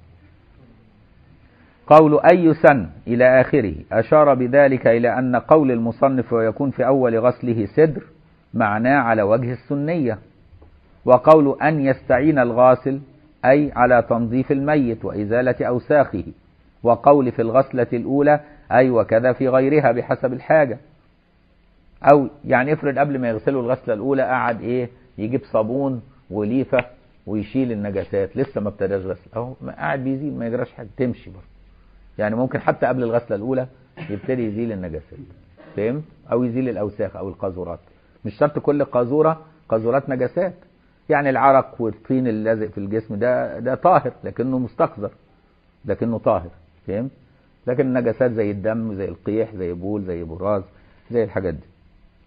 قول أي سن إلى آخره أشار بذلك إلى أن قول المصنف ويكون في أول غسله سدر معناه على وجه السنية وقول أن يستعين الغاسل أي على تنظيف الميت وإزالة أوساخه وقول في الغسلة الأولى أي وكذا في غيرها بحسب الحاجة أو يعني افرض قبل ما يغسلوا الغسلة الأولى قعد إيه يجيب صابون وليفة ويشيل النجاسات لسه ما ابتداش غسل أهو قاعد بيزيل ما يجراش حاجة تمشي برضه يعني ممكن حتى قبل الغسلة الأولى يبتدي يزيل النجاسات فهمت؟ أو يزيل الأوساخ أو القاذورات مش شرط كل قاذورة قاذورات نجاسات يعني العرق والطين اللازق في الجسم ده ده طاهر لكنه مستقذر لكنه طاهر فهمت؟ لكن النجاسات زي الدم زي القيح زي بول زي براز زي الحاجات دي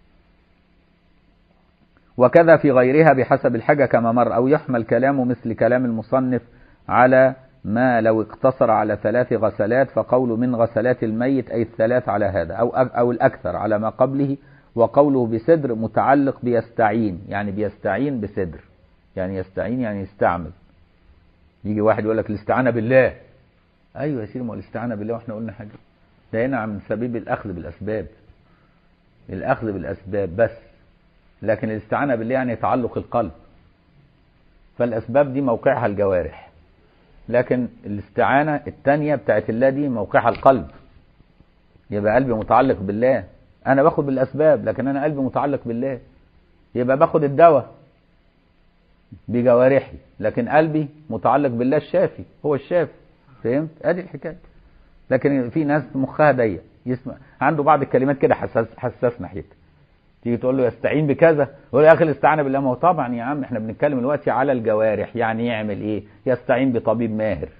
وكذا في غيرها بحسب الحاجة كما مر أو يحمل كلامه مثل كلام المصنف على ما لو اقتصر على ثلاث غسلات فقول من غسلات الميت أي الثلاث على هذا أو أو الأكثر على ما قبله وقوله بسدر متعلق بيستعين يعني بيستعين بسدر يعني يستعين يعني يستعمل يجي واحد يقول لك الاستعانة بالله أيوة يا سيدي ما هو الاستعانة بالله واحنا قلنا حاجة ده هنا من سبيل الأخذ بالأسباب الأخذ بالأسباب بس لكن الاستعانة بالله يعني تعلق القلب فالأسباب دي موقعها الجوارح لكن الاستعانة التانية بتاعت الله دي موقعها القلب يبقى قلبي متعلق بالله أنا باخد بالأسباب لكن أنا قلبي متعلق بالله يبقى باخد الدواء بجوارحي لكن قلبي متعلق بالله الشافي هو الشافي فهمت ادي الحكايه لكن في ناس مخها ضيق يسمع عنده بعض الكلمات كده حساس حساس ناحيتها تيجي تقول له يستعين بكذا يقول يا اخي الاستعانه بالله ما هو طبعا يا عم احنا بنتكلم دلوقتي على الجوارح يعني يعمل ايه يستعين بطبيب ماهر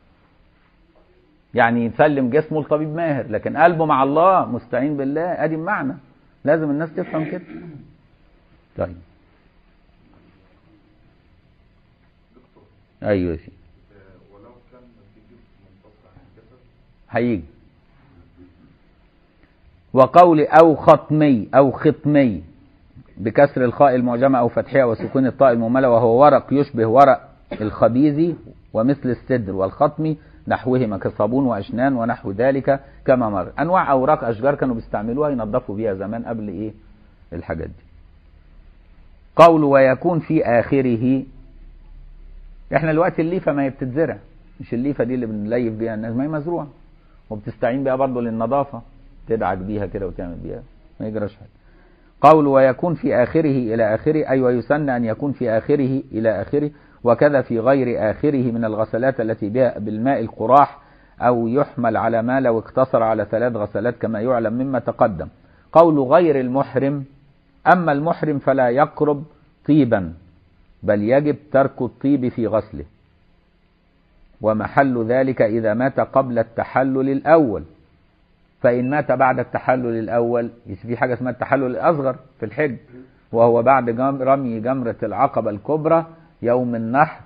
يعني يسلم جسمه لطبيب ماهر لكن قلبه مع الله مستعين بالله ادي المعنى لازم الناس تفهم كده طيب ايوه يا سيدي ولو كان في جزء منفصل عن الجسد هيجي وقول أو خطمي أو خطمي بكسر الخاء المعجمة أو فتحها وسكون الطاء المهملة وهو ورق يشبه ورق الخبيز ومثل السدر والخطم نحوهما كالصابون وأشنان ونحو ذلك كما مر أنواع أوراق أشجار كانوا بيستعملوها ينظفوا بيها زمان قبل إيه الحاجات دي قول ويكون في آخره احنا دلوقتي الليفة ما هي بتتزرع مش الليفة دي اللي بنليف بيها الناس ما هي مزروعة وبتستعين بيها برضه للنظافة تدعك بيها كده وتعمل بيها ما يجراش حاجة قول ويكون في آخره إلى آخره أي ويسن أن يكون في آخره إلى آخره وكذا في غير آخره من الغسلات التي بها بالماء القراح أو يحمل على ما لو اقتصر على ثلاث غسلات كما يعلم مما تقدم قول غير المحرم أما المحرم فلا يقرب طيبا بل يجب ترك الطيب في غسله ومحل ذلك إذا مات قبل التحلل الأول فإن مات بعد التحلل الأول في حاجة اسمها التحلل الأصغر في الحج وهو بعد جم رمي جمرة العقبة الكبرى يوم النحر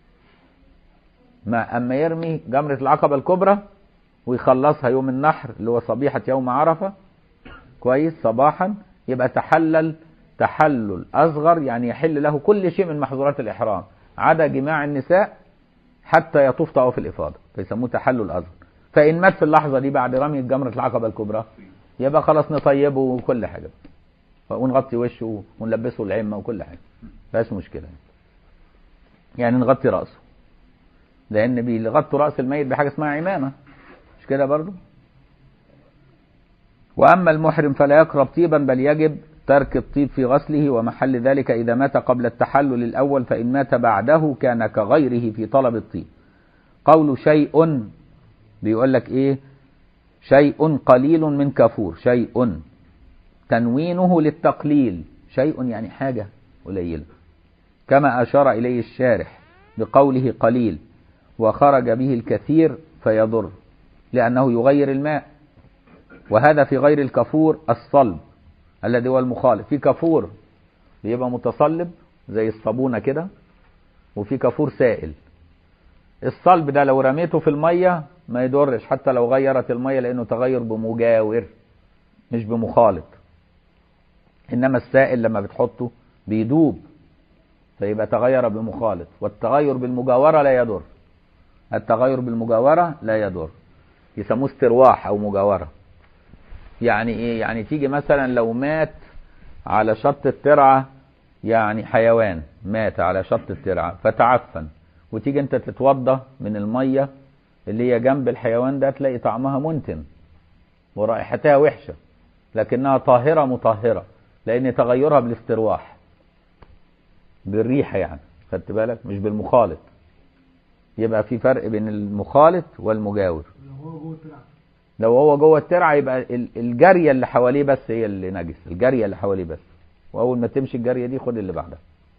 ما أما يرمي جمرة العقبة الكبرى ويخلصها يوم النحر اللي هو صبيحة يوم عرفة كويس صباحا يبقى تحلل تحلل أصغر يعني يحل له كل شيء من محظورات الإحرام عدا جماع النساء حتى يطوف طواف الإفاضة فيسموه تحلل أصغر فإن مات في اللحظة دي بعد رمي جمرة العقبة الكبرى يبقى خلاص نطيبه وكل حاجة ونغطي وشه ونلبسه العمة وكل حاجة فاش مشكلة يعني نغطي رأسه لأن بيغطوا رأس الميت بحاجة اسمها عمامة مش كده برضو وأما المحرم فلا يقرب طيبا بل يجب ترك الطيب في غسله ومحل ذلك إذا مات قبل التحلل الأول فإن مات بعده كان كغيره في طلب الطيب قول شيء بيقول لك إيه شيء قليل من كفور شيء تنوينه للتقليل شيء يعني حاجة قليلة كما أشار إليه الشارح بقوله قليل وخرج به الكثير فيضر لأنه يغير الماء وهذا في غير الكفور الصلب الذي هو المخالف في كفور بيبقى متصلب زي الصابونة كده وفي كفور سائل الصلب ده لو رميته في المية ما يضرش حتى لو غيرت المية لأنه تغير بمجاور مش بمخالط إنما السائل لما بتحطه بيدوب فيبقى تغير بمخالط والتغير بالمجاورة لا يضر التغير بالمجاورة لا يضر يسموه استرواح أو مجاورة يعني ايه يعني تيجي مثلا لو مات على شط الترعة يعني حيوان مات على شط الترعة فتعفن وتيجي انت تتوضى من المية اللي هي جنب الحيوان ده تلاقي طعمها منتن ورائحتها وحشة لكنها طاهرة مطهرة لان تغيرها بالاسترواح بالريحة يعني خدت بالك مش بالمخالط يبقى في فرق بين المخالط والمجاور لو هو جوه الترعه لو هو جوه الترعه يبقى ال- الجاريه اللي حواليه بس هي اللي نجس الجاريه اللي حواليه بس واول ما تمشي الجاريه دي خد اللي بعدها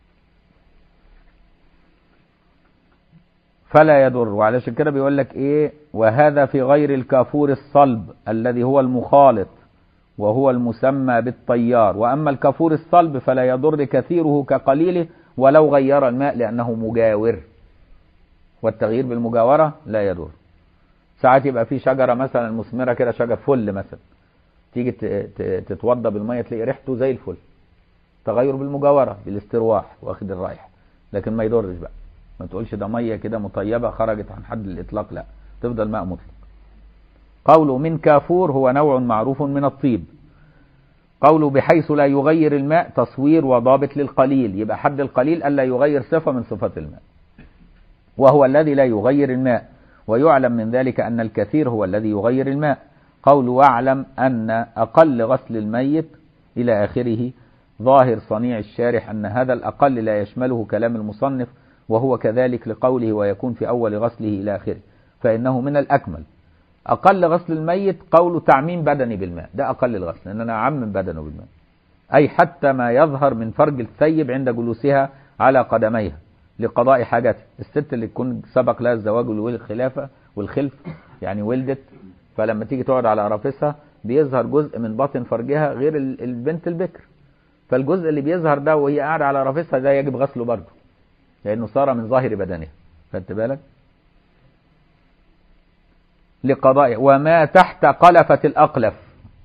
فلا يضر وعلشان كده بيقول لك ايه وهذا في غير الكافور الصلب الذي هو المخالط وهو المسمى بالطيار واما الكافور الصلب فلا يضر كثيره كقليله ولو غير الماء لانه مجاور والتغيير بالمجاوره لا يضر ساعات يبقى في شجره مثلا مثمره كده شجره فل مثلا تيجي ت- ت- تتوضى بالميه تلاقي ريحته زي الفل تغير بالمجاوره بالاسترواح واخد الرائحه لكن ما يضرش بقى ما تقولش ده ميه كده مطيبه خرجت عن حد الاطلاق لا تفضل ماء مطلق قوله من كافور هو نوع معروف من الطيب قوله بحيث لا يغير الماء تصوير وضابط للقليل يبقى حد القليل ألا يغير صفة من صفات الماء وهو الذي لا يغير الماء ويعلم من ذلك أن الكثير هو الذي يغير الماء قول واعلم أن أقل غسل الميت إلى آخره ظاهر صنيع الشارح أن هذا الأقل لا يشمله كلام المصنف وهو كذلك لقوله ويكون في أول غسله إلى آخره فإنه من الأكمل أقل غسل الميت قول تعميم بدني بالماء ده أقل الغسل إن أنا أعمم بدنه بالماء أي حتى ما يظهر من فرج الثيب عند جلوسها على قدميها لقضاء حاجته الست اللي تكون سبق لها الزواج والخلافة والخلف يعني ولدت فلما تيجي تقعد على قرافسها بيظهر جزء من باطن فرجها غير ال- البنت البكر فالجزء اللي بيظهر ده وهي قاعدة على قرافسها ده يجب غسله برضه لأنه صار من ظاهر بدنها خدت بالك لقضاء وما تحت قلفة الأقلف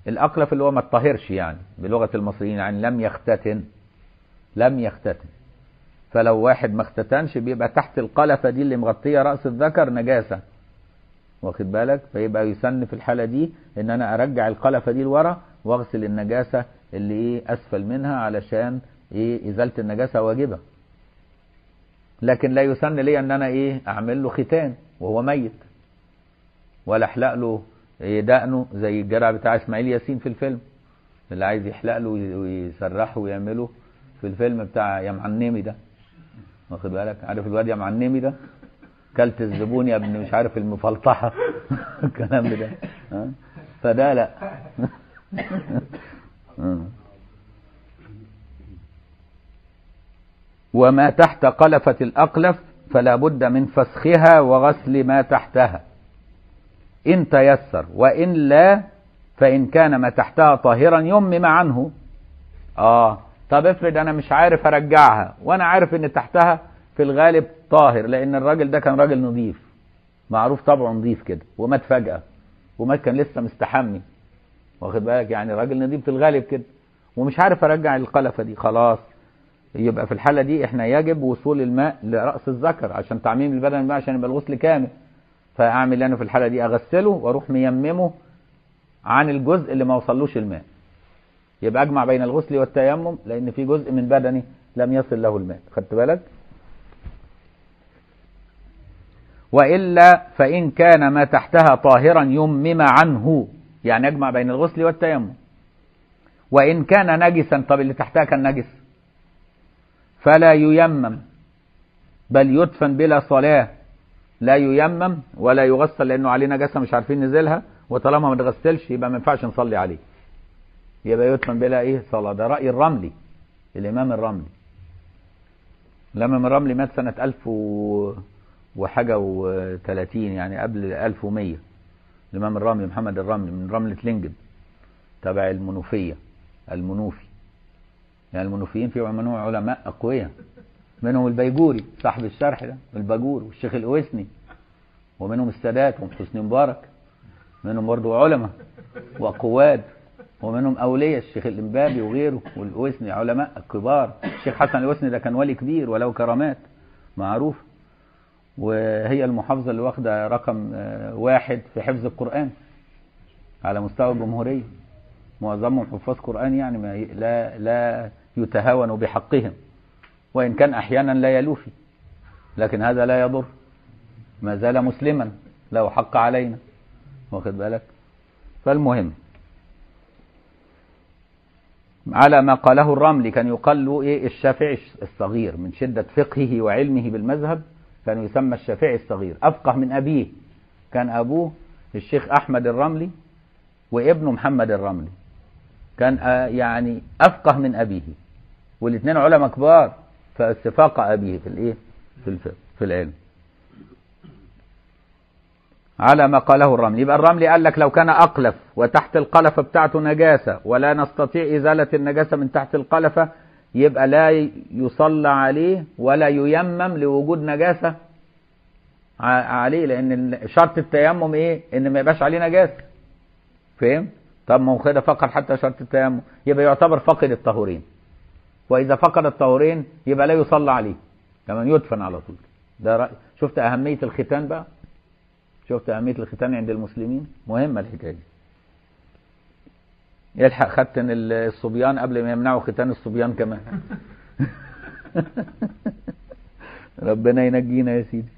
الأقلف اللي هو ما اتطهرش يعني بلغة المصريين يعني لم يختتن لم يختتن فلو واحد ما اختتنش بيبقى تحت القلفة دي اللي مغطية رأس الذكر نجاسة واخد بالك فيبقى يسن في الحالة دي ان انا ارجع القلفة دي لورا واغسل النجاسة اللي ايه اسفل منها علشان ايه ازالة النجاسة واجبة لكن لا يسن لي ان انا ايه اعمل له ختان وهو ميت ولا احلق له إيه دقنه زي الجرع بتاع اسماعيل ياسين في الفيلم اللي عايز يحلق له ويسرحه ويعمله في الفيلم بتاع يا معنمي ده واخد بالك عارف الواد يا معنمي ده كلت الزبون يا ابن مش عارف المفلطحه الكلام ده ها؟ فده لا وما تحت قلفة الأقلف فلا بد من فسخها وغسل ما تحتها إن تيسر وإن لا فإن كان ما تحتها طاهرا يمم عنه آه طب افرض أنا مش عارف أرجعها وأنا عارف إن تحتها في الغالب طاهر لأن الراجل ده كان راجل نظيف معروف طبعه نظيف كده ومات فجأة ومات كان لسه مستحمي واخد بالك يعني راجل نظيف في الغالب كده ومش عارف أرجع القلفة دي خلاص يبقى في الحالة دي احنا يجب وصول الماء لرأس الذكر عشان تعميم البدن الماء عشان يبقى الغسل كامل فاعمل انا في الحالة دي اغسله واروح ميممه عن الجزء اللي ما وصلوش الماء يبقى اجمع بين الغسل والتيمم لان في جزء من بدني لم يصل له الماء خدت بالك وإلا فإن كان ما تحتها طاهرا يمم عنه يعني اجمع بين الغسل والتيمم وإن كان نجسا طب اللي تحتها كان نجس فلا ييمم بل يدفن بلا صلاة لا ييمم ولا يغسل لأنه عليه نجاسة مش عارفين نزلها وطالما ما تغسلش يبقى ما ينفعش نصلي عليه يبقى يدفن بلا ايه صلاة ده رأي الرملي الإمام الرملي الإمام الرملي مات سنة 1000 و... وحاجة و30 يعني قبل 1100 الإمام الرملي محمد الرملي من رملة لينجن تبع المنوفية المنوفي يعني المنوفيين فيهم منهم علماء أقوياء منهم البيجوري صاحب الشرح ده الباجور والشيخ الأويسني ومنهم السادات وحسني مبارك منهم برضه علماء وقواد ومنهم أولياء الشيخ الإمبابي وغيره والأويسني علماء كبار الشيخ حسن الأويسني ده كان ولي كبير وله كرامات معروف وهي المحافظة اللي واخدة رقم واحد في حفظ القرآن على مستوى الجمهورية معظمهم حفاظ قرآن يعني ما لا لا يتهاون بحقهم وإن كان أحيانا لا يلوفي لكن هذا لا يضر ما زال مسلما له حق علينا واخد بالك فالمهم على ما قاله الرملي كان يقال له ايه الشافعي الصغير من شدة فقهه وعلمه بالمذهب كان يسمى الشافعي الصغير أفقه من أبيه كان أبوه الشيخ أحمد الرملي وابنه محمد الرملي كان يعني أفقه من أبيه والاثنين علماء كبار فاستفاق أبيه في الإيه في الفقه في العلم على ما قاله الرملي يبقى الرملي قال لك لو كان أقلف وتحت القلفة بتاعته نجاسة ولا نستطيع إزالة النجاسة من تحت القلفة يبقى لا يصلى عليه ولا ييمم لوجود نجاسة عليه لأن شرط التيمم إيه؟ إن ما يبقاش عليه نجاسة فهم؟ طب ما هو كده فقد حتى شرط التيمم يبقى يعتبر فقد الطهورين وإذا فقد الطهورين يبقى لا يصلى عليه كمان يدفن على طول ده رأي شفت أهمية الختان بقى شفت أهمية الختان عند المسلمين مهمة الحكاية دي يلحق ختن الصبيان قبل ما يمنعوا ختان الصبيان كمان ربنا ينجينا يا سيدي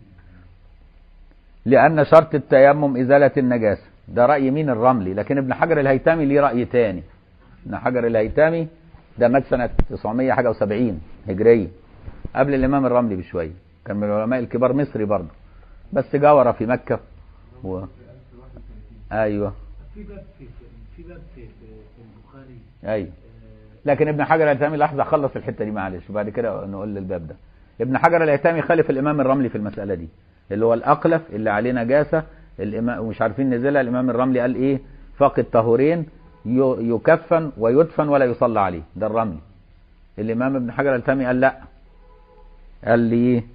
لأن شرط التيمم إزالة النجاسة ده رأي مين الرملي لكن ابن حجر الهيتامي ليه رأي تاني ابن حجر الهيتامي ده مات سنة 900 حاجة و70 هجرية قبل الإمام الرملي بشوية كان من العلماء الكبار مصري برضه بس جاورة في مكة و... أيوه في باب في في باب في, في, في البخاري أيوه لكن ابن حجر الهيتامي لحظة خلص الحتة دي معلش وبعد كده نقول الباب ده ابن حجر الهيتامي خالف الإمام الرملي في المسألة دي اللي هو الأقلف اللي عليه نجاسة الإمام ومش عارفين نزلها الإمام الرملي قال إيه فاقد طهورين يكفن ويدفن ولا يصلى عليه ده الرملي الإمام ابن حجر الهيتامي قال لا قال لي إيه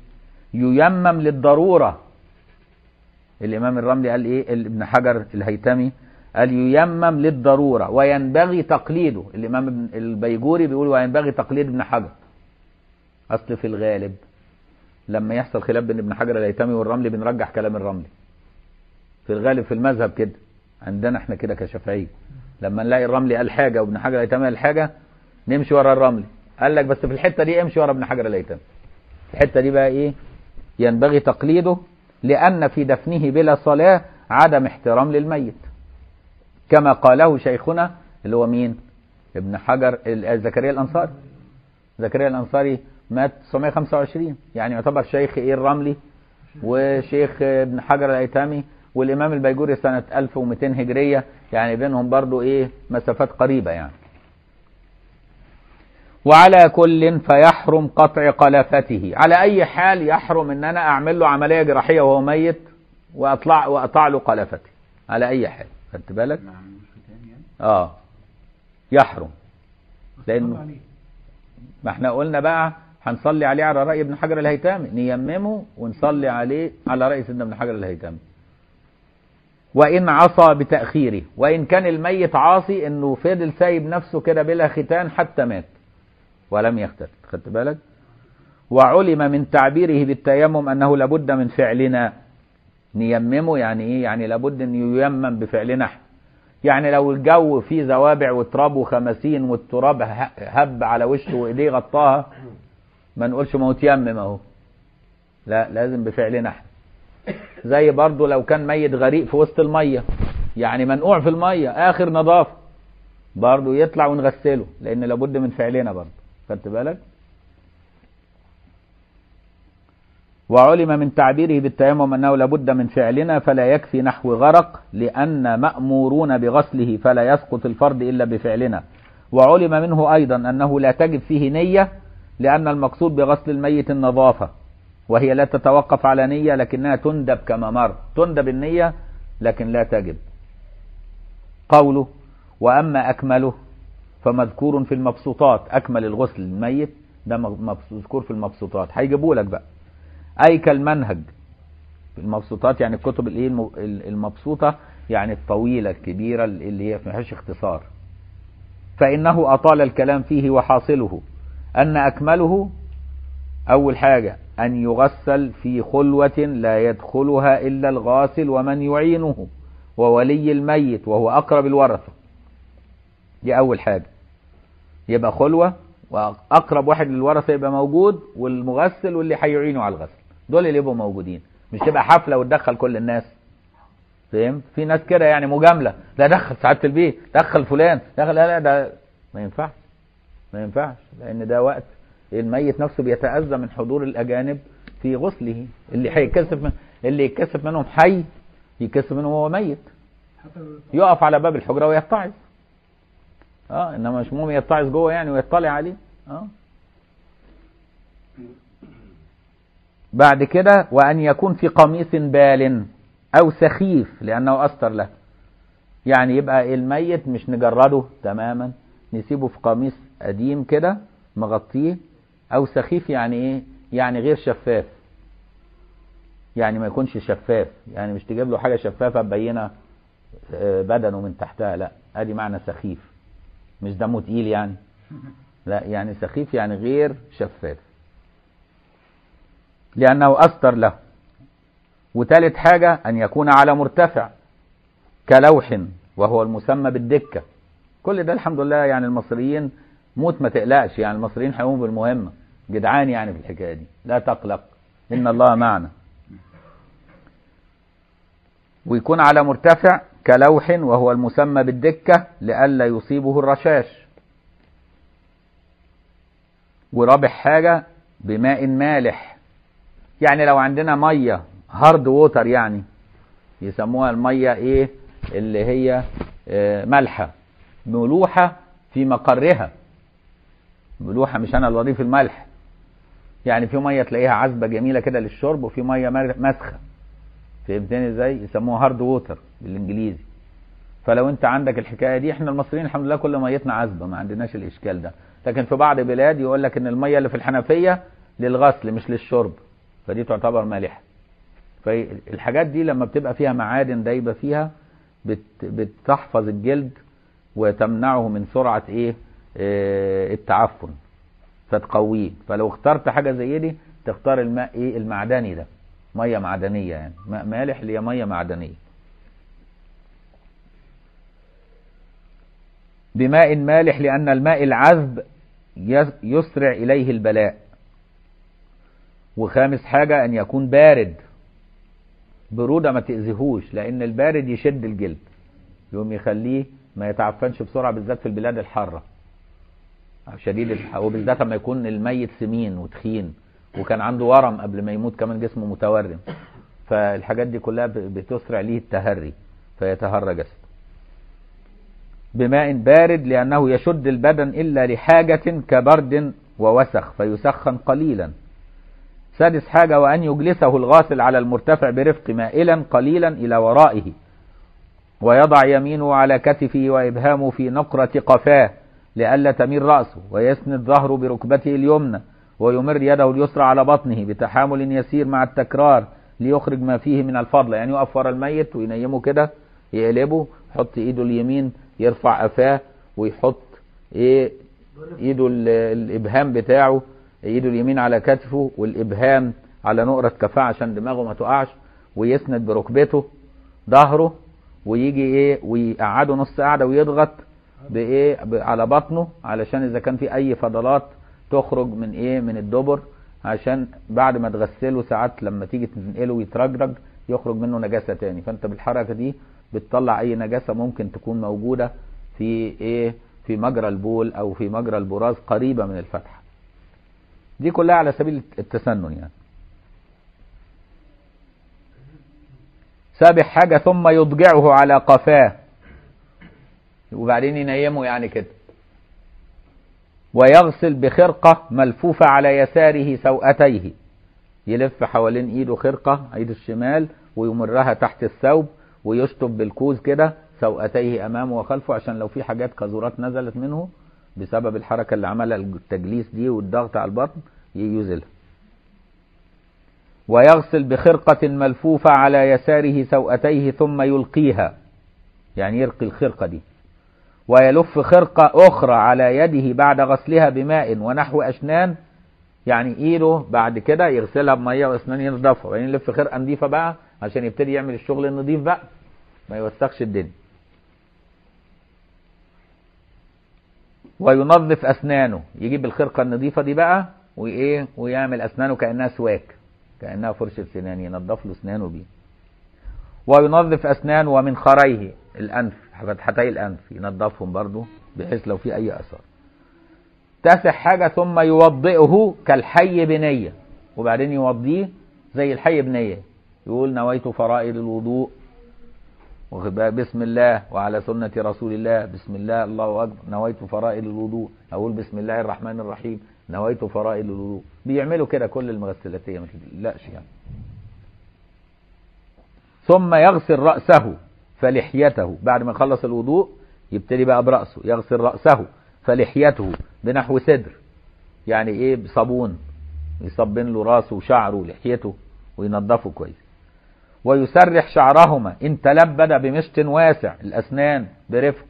ييمم للضرورة الإمام الرملي قال إيه ابن حجر الهيتمي قال ييمم للضرورة وينبغي تقليده الإمام ابن البيجوري بيقول وينبغي تقليد ابن حجر أصل في الغالب لما يحصل خلاف بين ابن حجر الهيتمي والرملي بنرجح كلام الرملي في الغالب في المذهب كده عندنا احنا كده كشافعية لما نلاقي الرملي قال حاجة وابن حجر الهيتمي قال حاجة نمشي ورا الرملي قال لك بس في الحتة دي امشي ورا ابن حجر الهيتمي الحتة دي بقى ايه ينبغي تقليده لأن في دفنه بلا صلاة عدم احترام للميت كما قاله شيخنا اللي هو مين ابن حجر ال- زكريا الأنصاري زكريا الأنصاري مات 925 يعني يعتبر شيخ ايه الرملي وشيخ ابن حجر الأيتامي والإمام البيجوري سنة 1200 هجرية يعني بينهم برضو ايه مسافات قريبة يعني وعلى كل فيحرم قطع قلفته على اي حال يحرم ان انا اعمل له عمليه جراحيه وهو ميت واطلع واقطع له قلفته على اي حال خدت بالك ما عملوش ختان يعني اه يحرم بس لأنه- طبعا عليه. ما احنا قلنا بقى هنصلي عليه على رأي ابن حجر الهيتامي نيممه ونصلي عليه على رأي سيدنا ابن حجر الهيتامي وإن عصى بتأخيره وإن كان الميت عاصي إنه فضل سايب نفسه كده بلا ختان حتى مات ولم يختت خدت بالك وعلم من تعبيره بالتيمم أنه لابد من فعلنا نيممه يعني إيه يعني لابد أن ييمم بفعلنا احنا يعني لو الجو فيه زوابع وتراب وخماسين والتراب ه- هب على وشه وايديه غطاها ما نقولش ما هو تيمم اهو لا لازم بفعلنا احنا زي برضو لو كان ميت غريق في وسط الميه يعني منقوع في الميه اخر نظافه برضو يطلع ونغسله لان لابد من فعلنا برضو خدت بالك وعلم من تعبيره بالتيمم أنه لابد من فعلنا فلا يكفي نحو غرق لأن مأمورون بغسله فلا يسقط الفرد إلا بفعلنا وعلم منه أيضا أنه لا تجب فيه نية لأن المقصود بغسل الميت النظافة وهي لا تتوقف على نية لكنها تندب كما مر تندب النية لكن لا تجب قوله وأما أكمله فمذكور في المبسوطات أكمل الغسل الميت ده مذكور في المبسوطات هيجيبوا لك بقى أي كالمنهج في المبسوطات يعني الكتب الايه الم- المبسوطة يعني الطويلة الكبيرة اللي هي ما فيهاش اختصار فإنه أطال الكلام فيه وحاصله أن أكمله أول حاجة أن يغسل في خلوة لا يدخلها إلا الغاسل ومن يعينه وولي الميت وهو أقرب الورثة دي أول حاجة يبقى خلوة وأقرب واحد للورثة يبقى موجود والمغسل واللي هيعينه على الغسل دول اللي يبقوا موجودين مش تبقى حفلة وتدخل كل الناس فهمت في ناس كده يعني مجاملة لا دخل سعادة البيت دخل فلان دخل لا لا ده ما ينفعش ما ينفعش لأن ده وقت الميت نفسه بيتأذى من حضور الأجانب في غسله اللي هيتكسف من اللي يتكسف منهم حي يتكسف منهم وهو ميت حتى لو- يقف على باب الحجرة ويتعظ اه انما مش مهم يتعظ جوه يعني ويطلع عليه اه بعد كده وان يكون في قميص بال او سخيف لانه استر له يعني يبقى الميت مش نجرده تماما نسيبه في قميص قديم كده مغطيه او سخيف يعني ايه يعني غير شفاف يعني ما يكونش شفاف يعني مش تجيب له حاجه شفافه مبينه آه، بدنه من تحتها لا ادي معنى سخيف مش دمه تقيل يعني لا يعني سخيف يعني غير شفاف لأنه أستر له وتالت حاجة أن يكون على مرتفع كلوح وهو المسمى بالدكة كل ده الحمد لله يعني المصريين موت ما تقلقش يعني المصريين هيقوموا بالمهمة جدعان يعني في الحكاية دي لا تقلق إن الله معنا ويكون على مرتفع كلوح وهو المسمى بالدكة لئلا يصيبه الرشاش ورابع حاجة بماء مالح يعني لو عندنا مية هارد ووتر يعني يسموها المية ايه اللي هي آه، مالحة ملوحة في مقرها ملوحة مش انا اللي اضيف الملح يعني في مية تلاقيها عذبة جميلة كده للشرب وفي مية مر- مسخة فهمتني ازاي يسموها هارد ووتر بالانجليزي فلو انت عندك الحكايه دي احنا المصريين الحمد لله كل ميتنا عذبه ما عندناش الاشكال ده لكن في بعض البلاد يقول لك ان الميه اللي في الحنفيه للغسل مش للشرب فدي تعتبر مالحه فالحاجات دي لما بتبقى فيها معادن دايبه فيها بت بتحفظ الجلد وتمنعه من سرعة ايه آه، التعفن فتقويه فلو اخترت حاجة زي دي تختار الماء ايه المعدني ده مية معدنية يعني ماء مالح اللي هي مية معدنية بماء مالح لأن الماء العذب يس- يسرع إليه البلاء وخامس حاجة أن يكون بارد برودة ما تأذيهوش لأن البارد يشد الجلد يقوم يخليه ما يتعفنش بسرعة بالذات في البلاد الحارة شديد الح... وبالذات لما يكون الميت سمين وتخين وكان عنده ورم قبل ما يموت كمان جسمه متورم فالحاجات دي كلها ب- بتسرع ليه التهري فيتهرى جسده بماء بارد لأنه يشد البدن إلا لحاجة كبرد ووسخ فيسخن قليلا سادس حاجة وأن يجلسه الغاسل على المرتفع برفق مائلا قليلا إلى ورائه ويضع يمينه على كتفه وإبهامه في نقرة قفاه لئلا تميل رأسه ويسند ظهره بركبته اليمنى ويمر يده اليسرى على بطنه بتحامل يسير مع التكرار ليخرج ما فيه من الفضل يعني يقف ورا الميت وينيمه كده يقلبه يحط ايده اليمين يرفع قفاه ويحط ايه ايده ال- الابهام بتاعه ايده اليمين على كتفه والابهام على نقرة كفاه عشان دماغه ما تقعش ويسند بركبته ظهره ويجي ايه ويقعده نص قعده ويضغط بايه ب- على بطنه علشان اذا كان في اي فضلات تخرج من ايه من الدبر عشان بعد ما تغسله ساعات لما تيجي تنقله ويترجرج يخرج منه نجاسه تاني فانت بالحركه دي بتطلع اي نجاسه ممكن تكون موجوده في ايه في مجرى البول او في مجرى البراز قريبه من الفتحه دي كلها على سبيل التسنن يعني سابع حاجة ثم يضجعه على قفاه وبعدين ينيمه يعني كده ويغسل بخرقة ملفوفة على يساره سوأتيه يلف حوالين ايده خرقة ايده الشمال ويمرها تحت الثوب ويشطب بالكوز كده سوأتيه امامه وخلفه عشان لو في حاجات قذورات نزلت منه بسبب الحركة اللي عملها التجليس دي والضغط على البطن يزيلها ويغسل بخرقة ملفوفة على يساره سوأتيه ثم يلقيها يعني يرقي الخرقة دي ويلف خرقة أخرى على يده بعد غسلها بماء ونحو أشنان يعني إيده بعد كده يغسلها بمية وأسنان ينضفها وبعدين يلف خرقة نظيفة بقى عشان يبتدي يعمل الشغل النظيف بقى ما يوسخش الدنيا وينظف أسنانه يجيب الخرقة النظيفة دي بقى وإيه ويعمل أسنانه كأنها سواك كأنها فرشة سنان ينظف له أسنانه بيه وينظف أسنانه ومنخريه الأنف فتحتي الأنف ينظفهم برضه بحيث لو في أي أثر تاسع حاجة ثم يوضئه كالحي بنية وبعدين يوضيه زي الحي بنية يقول نويت فرائض الوضوء واخد بالك؟ بسم الله وعلى سنة رسول الله بسم الله الله أكبر نويت فرائض الوضوء أقول بسم الله الرحمن الرحيم نويت فرائض الوضوء بيعملوا كده كل المغسلاتية ما تقلقش يعني ثم يغسل رأسه فلحيته بعد ما يخلص الوضوء يبتدي بقى برأسه يغسل رأسه فلحيته بنحو صدر يعني ايه بصابون يصبن له راسه وشعره ولحيته وينضفه كويس ويسرح شعرهما ان تلبد بمشط واسع الاسنان برفق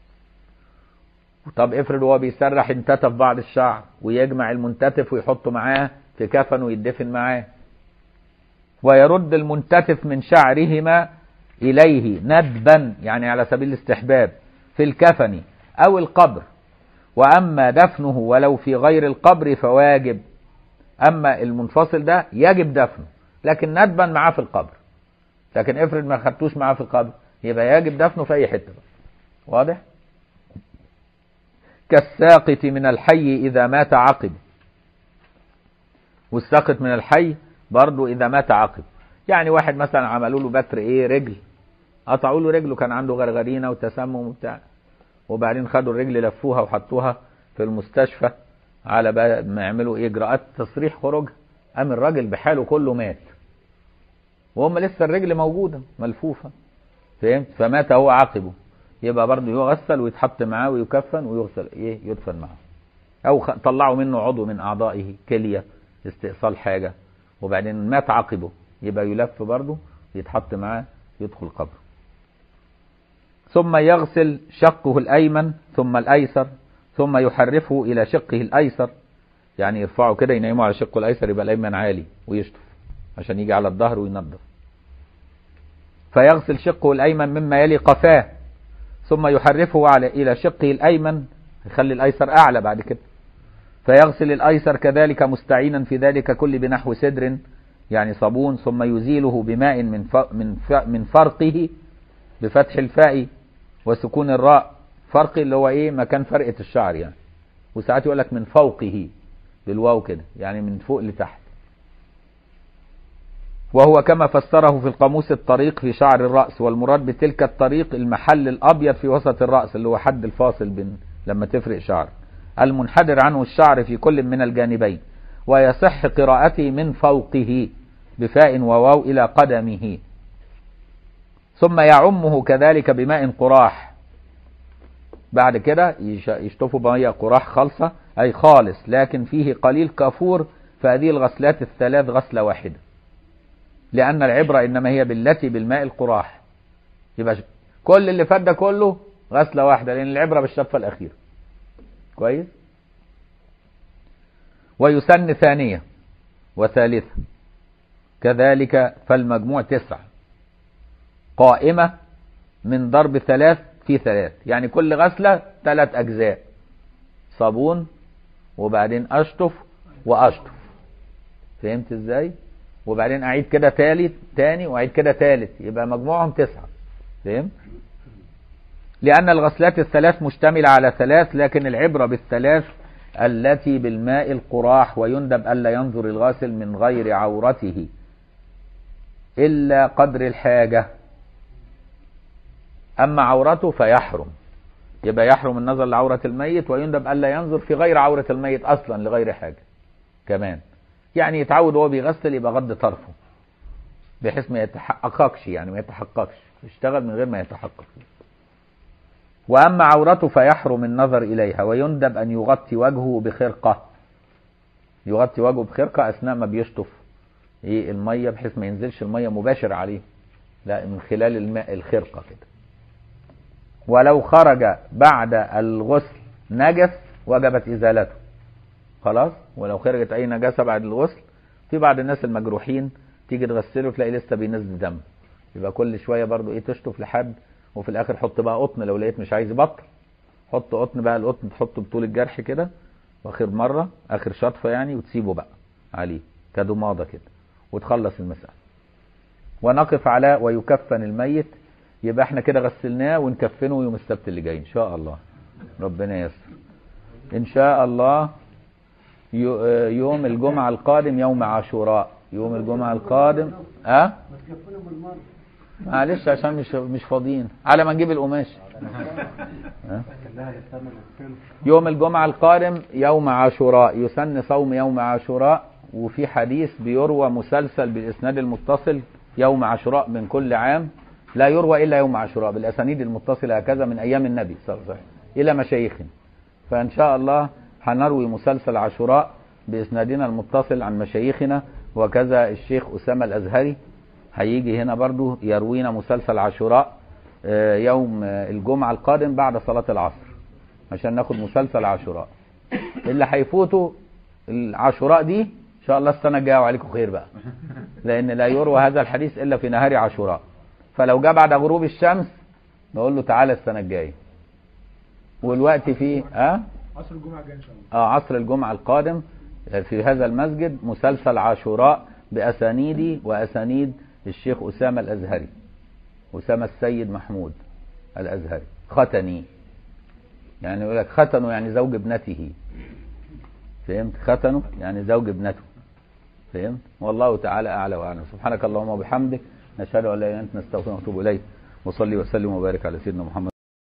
طب افرض هو بيسرح انتتف بعض الشعر ويجمع المنتتف ويحطه معاه في كفن ويدفن معاه ويرد المنتتف من شعرهما إليه ندبا يعني على سبيل الاستحباب في الكفن أو القبر وأما دفنه ولو في غير القبر فواجب أما المنفصل ده يجب دفنه لكن ندبا معاه في القبر لكن افرض ما خدتوش معاه في القبر يبقى يجب دفنه في أي حتة بقى. واضح؟ كالساقط من الحي إذا مات عقب والساقط من الحي برضه إذا مات عقب يعني واحد مثلا عملوا له بتر إيه رجل قطعوا له رجله كان عنده غرغرينة وتسمم وبتاع وبعدين خدوا الرجل لفوها وحطوها في المستشفى على بقى ما يعملوا ايه اجراءات تصريح خروج قام الراجل بحاله كله مات وهم لسه الرجل موجوده ملفوفه فهمت فمات هو عقبه يبقى برضه يغسل ويتحط معاه ويكفن ويغسل ايه يدفن معاه او خ- طلعوا منه عضو من اعضائه كليه استئصال حاجه وبعدين مات عقبه يبقى يلف برضه يتحط معاه يدخل قبره ثم يغسل شقه الأيمن ثم الأيسر ثم يحرفه إلى شقه الأيسر يعني يرفعه كده ينيمه على شقه الأيسر يبقى الأيمن عالي ويشطف عشان يجي على الظهر وينظف فيغسل شقه الأيمن مما يلي قفاه ثم يحرفه على إلى شقه الأيمن يخلي الأيسر أعلى بعد كده فيغسل الأيسر كذلك مستعينا في ذلك كل بنحو سدر يعني صابون ثم يزيله بماء من ف... من ف... من فرقه بفتح الفاء وسكون الراء فرق اللي هو ايه مكان فرقة الشعر يعني وساعات يقول لك من فوقه بالواو كده يعني من فوق لتحت وهو كما فسره في القاموس الطريق في شعر الرأس والمراد بتلك الطريق المحل الأبيض في وسط الرأس اللي هو حد الفاصل بين لما تفرق شعر المنحدر عنه الشعر في كل من الجانبين ويصح قراءته من فوقه بفاء وواو إلى قدمه ثم يعمه كذلك بماء قراح بعد كده يشطفوا بمية قراح خالصة أي خالص لكن فيه قليل كافور فهذه الغسلات الثلاث غسلة واحدة لأن العبرة إنما هي بالتي بالماء القراح يبقى كل اللي فات ده كله غسلة واحدة لأن العبرة بالشفة الأخيرة كويس ويسن ثانية وثالثة كذلك فالمجموع تسعة قائمة من ضرب ثلاث في ثلاث يعني كل غسلة ثلاث أجزاء صابون وبعدين أشطف وأشطف فهمت ازاي وبعدين أعيد كده تالت تاني وأعيد كده تالت يبقى مجموعهم تسعة فهمت لأن الغسلات الثلاث مشتملة على ثلاث لكن العبرة بالثلاث التي بالماء القراح ويندب ألا ينظر الغاسل من غير عورته إلا قدر الحاجة أما عورته فيحرم يبقى يحرم النظر لعورة الميت ويندب ألا ينظر في غير عورة الميت أصلا لغير حاجة كمان يعني يتعود وهو بيغسل يبقى غض طرفه بحيث ما يتحققش يعني ما يتحققش يشتغل من غير ما يتحقق وأما عورته فيحرم النظر إليها ويندب أن يغطي وجهه بخرقة يغطي وجهه بخرقة أثناء ما بيشطف إيه المية بحيث ما ينزلش المية مباشر عليه لا من خلال الماء الخرقة كده ولو خرج بعد الغسل نجس وجبت إزالته خلاص ولو خرجت أي نجاسة بعد الغسل في بعض الناس المجروحين تيجي تغسله تلاقي لسه بينزل دم يبقى كل شوية برضو إيه تشطف لحد وفي الاخر حط بقى قطن لو لقيت مش عايز يبطل حط قطن بقى القطن تحطه بطول الجرح كده واخر مره اخر شطفه يعني وتسيبه بقى عليه كدماضه كده وتخلص المساله ونقف على ويكفن الميت يبقى احنا كده غسلناه ونكفنه يوم السبت اللي جاي ان شاء الله ربنا ييسر ان شاء الله يوم الجمعه القادم يوم عاشوراء يوم الجمعه القادم اه معلش عشان مش مش فاضيين على ما نجيب القماش يوم الجمعة القادم يوم عاشوراء يسن صوم يوم عاشوراء وفي حديث بيروى مسلسل بالإسناد المتصل يوم عاشوراء من كل عام لا يروى إلا يوم عاشوراء بالأسانيد المتصلة هكذا من أيام النبي صلى الله عليه وسلم إلى مشايخنا فإن شاء الله هنروي مسلسل عاشوراء بإسنادنا المتصل عن مشايخنا وكذا الشيخ أسامة الأزهري هيجي هنا برضو يروينا مسلسل عاشوراء يوم الجمعة القادم بعد صلاة العصر عشان ناخد مسلسل عاشوراء اللي هيفوتوا العاشوراء دي ان شاء الله السنة الجاية وعليكم خير بقى لان لا يروى هذا الحديث الا في نهار عاشوراء فلو جاء بعد غروب الشمس نقول له تعالى السنة الجاية والوقت فيه اه عصر الجمعة الجاية ان شاء الله اه عصر الجمعة القادم في هذا المسجد مسلسل عاشوراء بأسانيدي وأسانيد الشيخ أسامة الأزهري أسامة السيد محمود الأزهري ختني يعني يقول لك ختنه يعني زوج ابنته فهمت ختنه يعني زوج ابنته فهمت والله تعالى أعلى وأعلم سبحانك اللهم وبحمدك نشهد أن لا إله إلا أنت نستغفرك ونتوب إليك وصلي وسلم وبارك على سيدنا محمد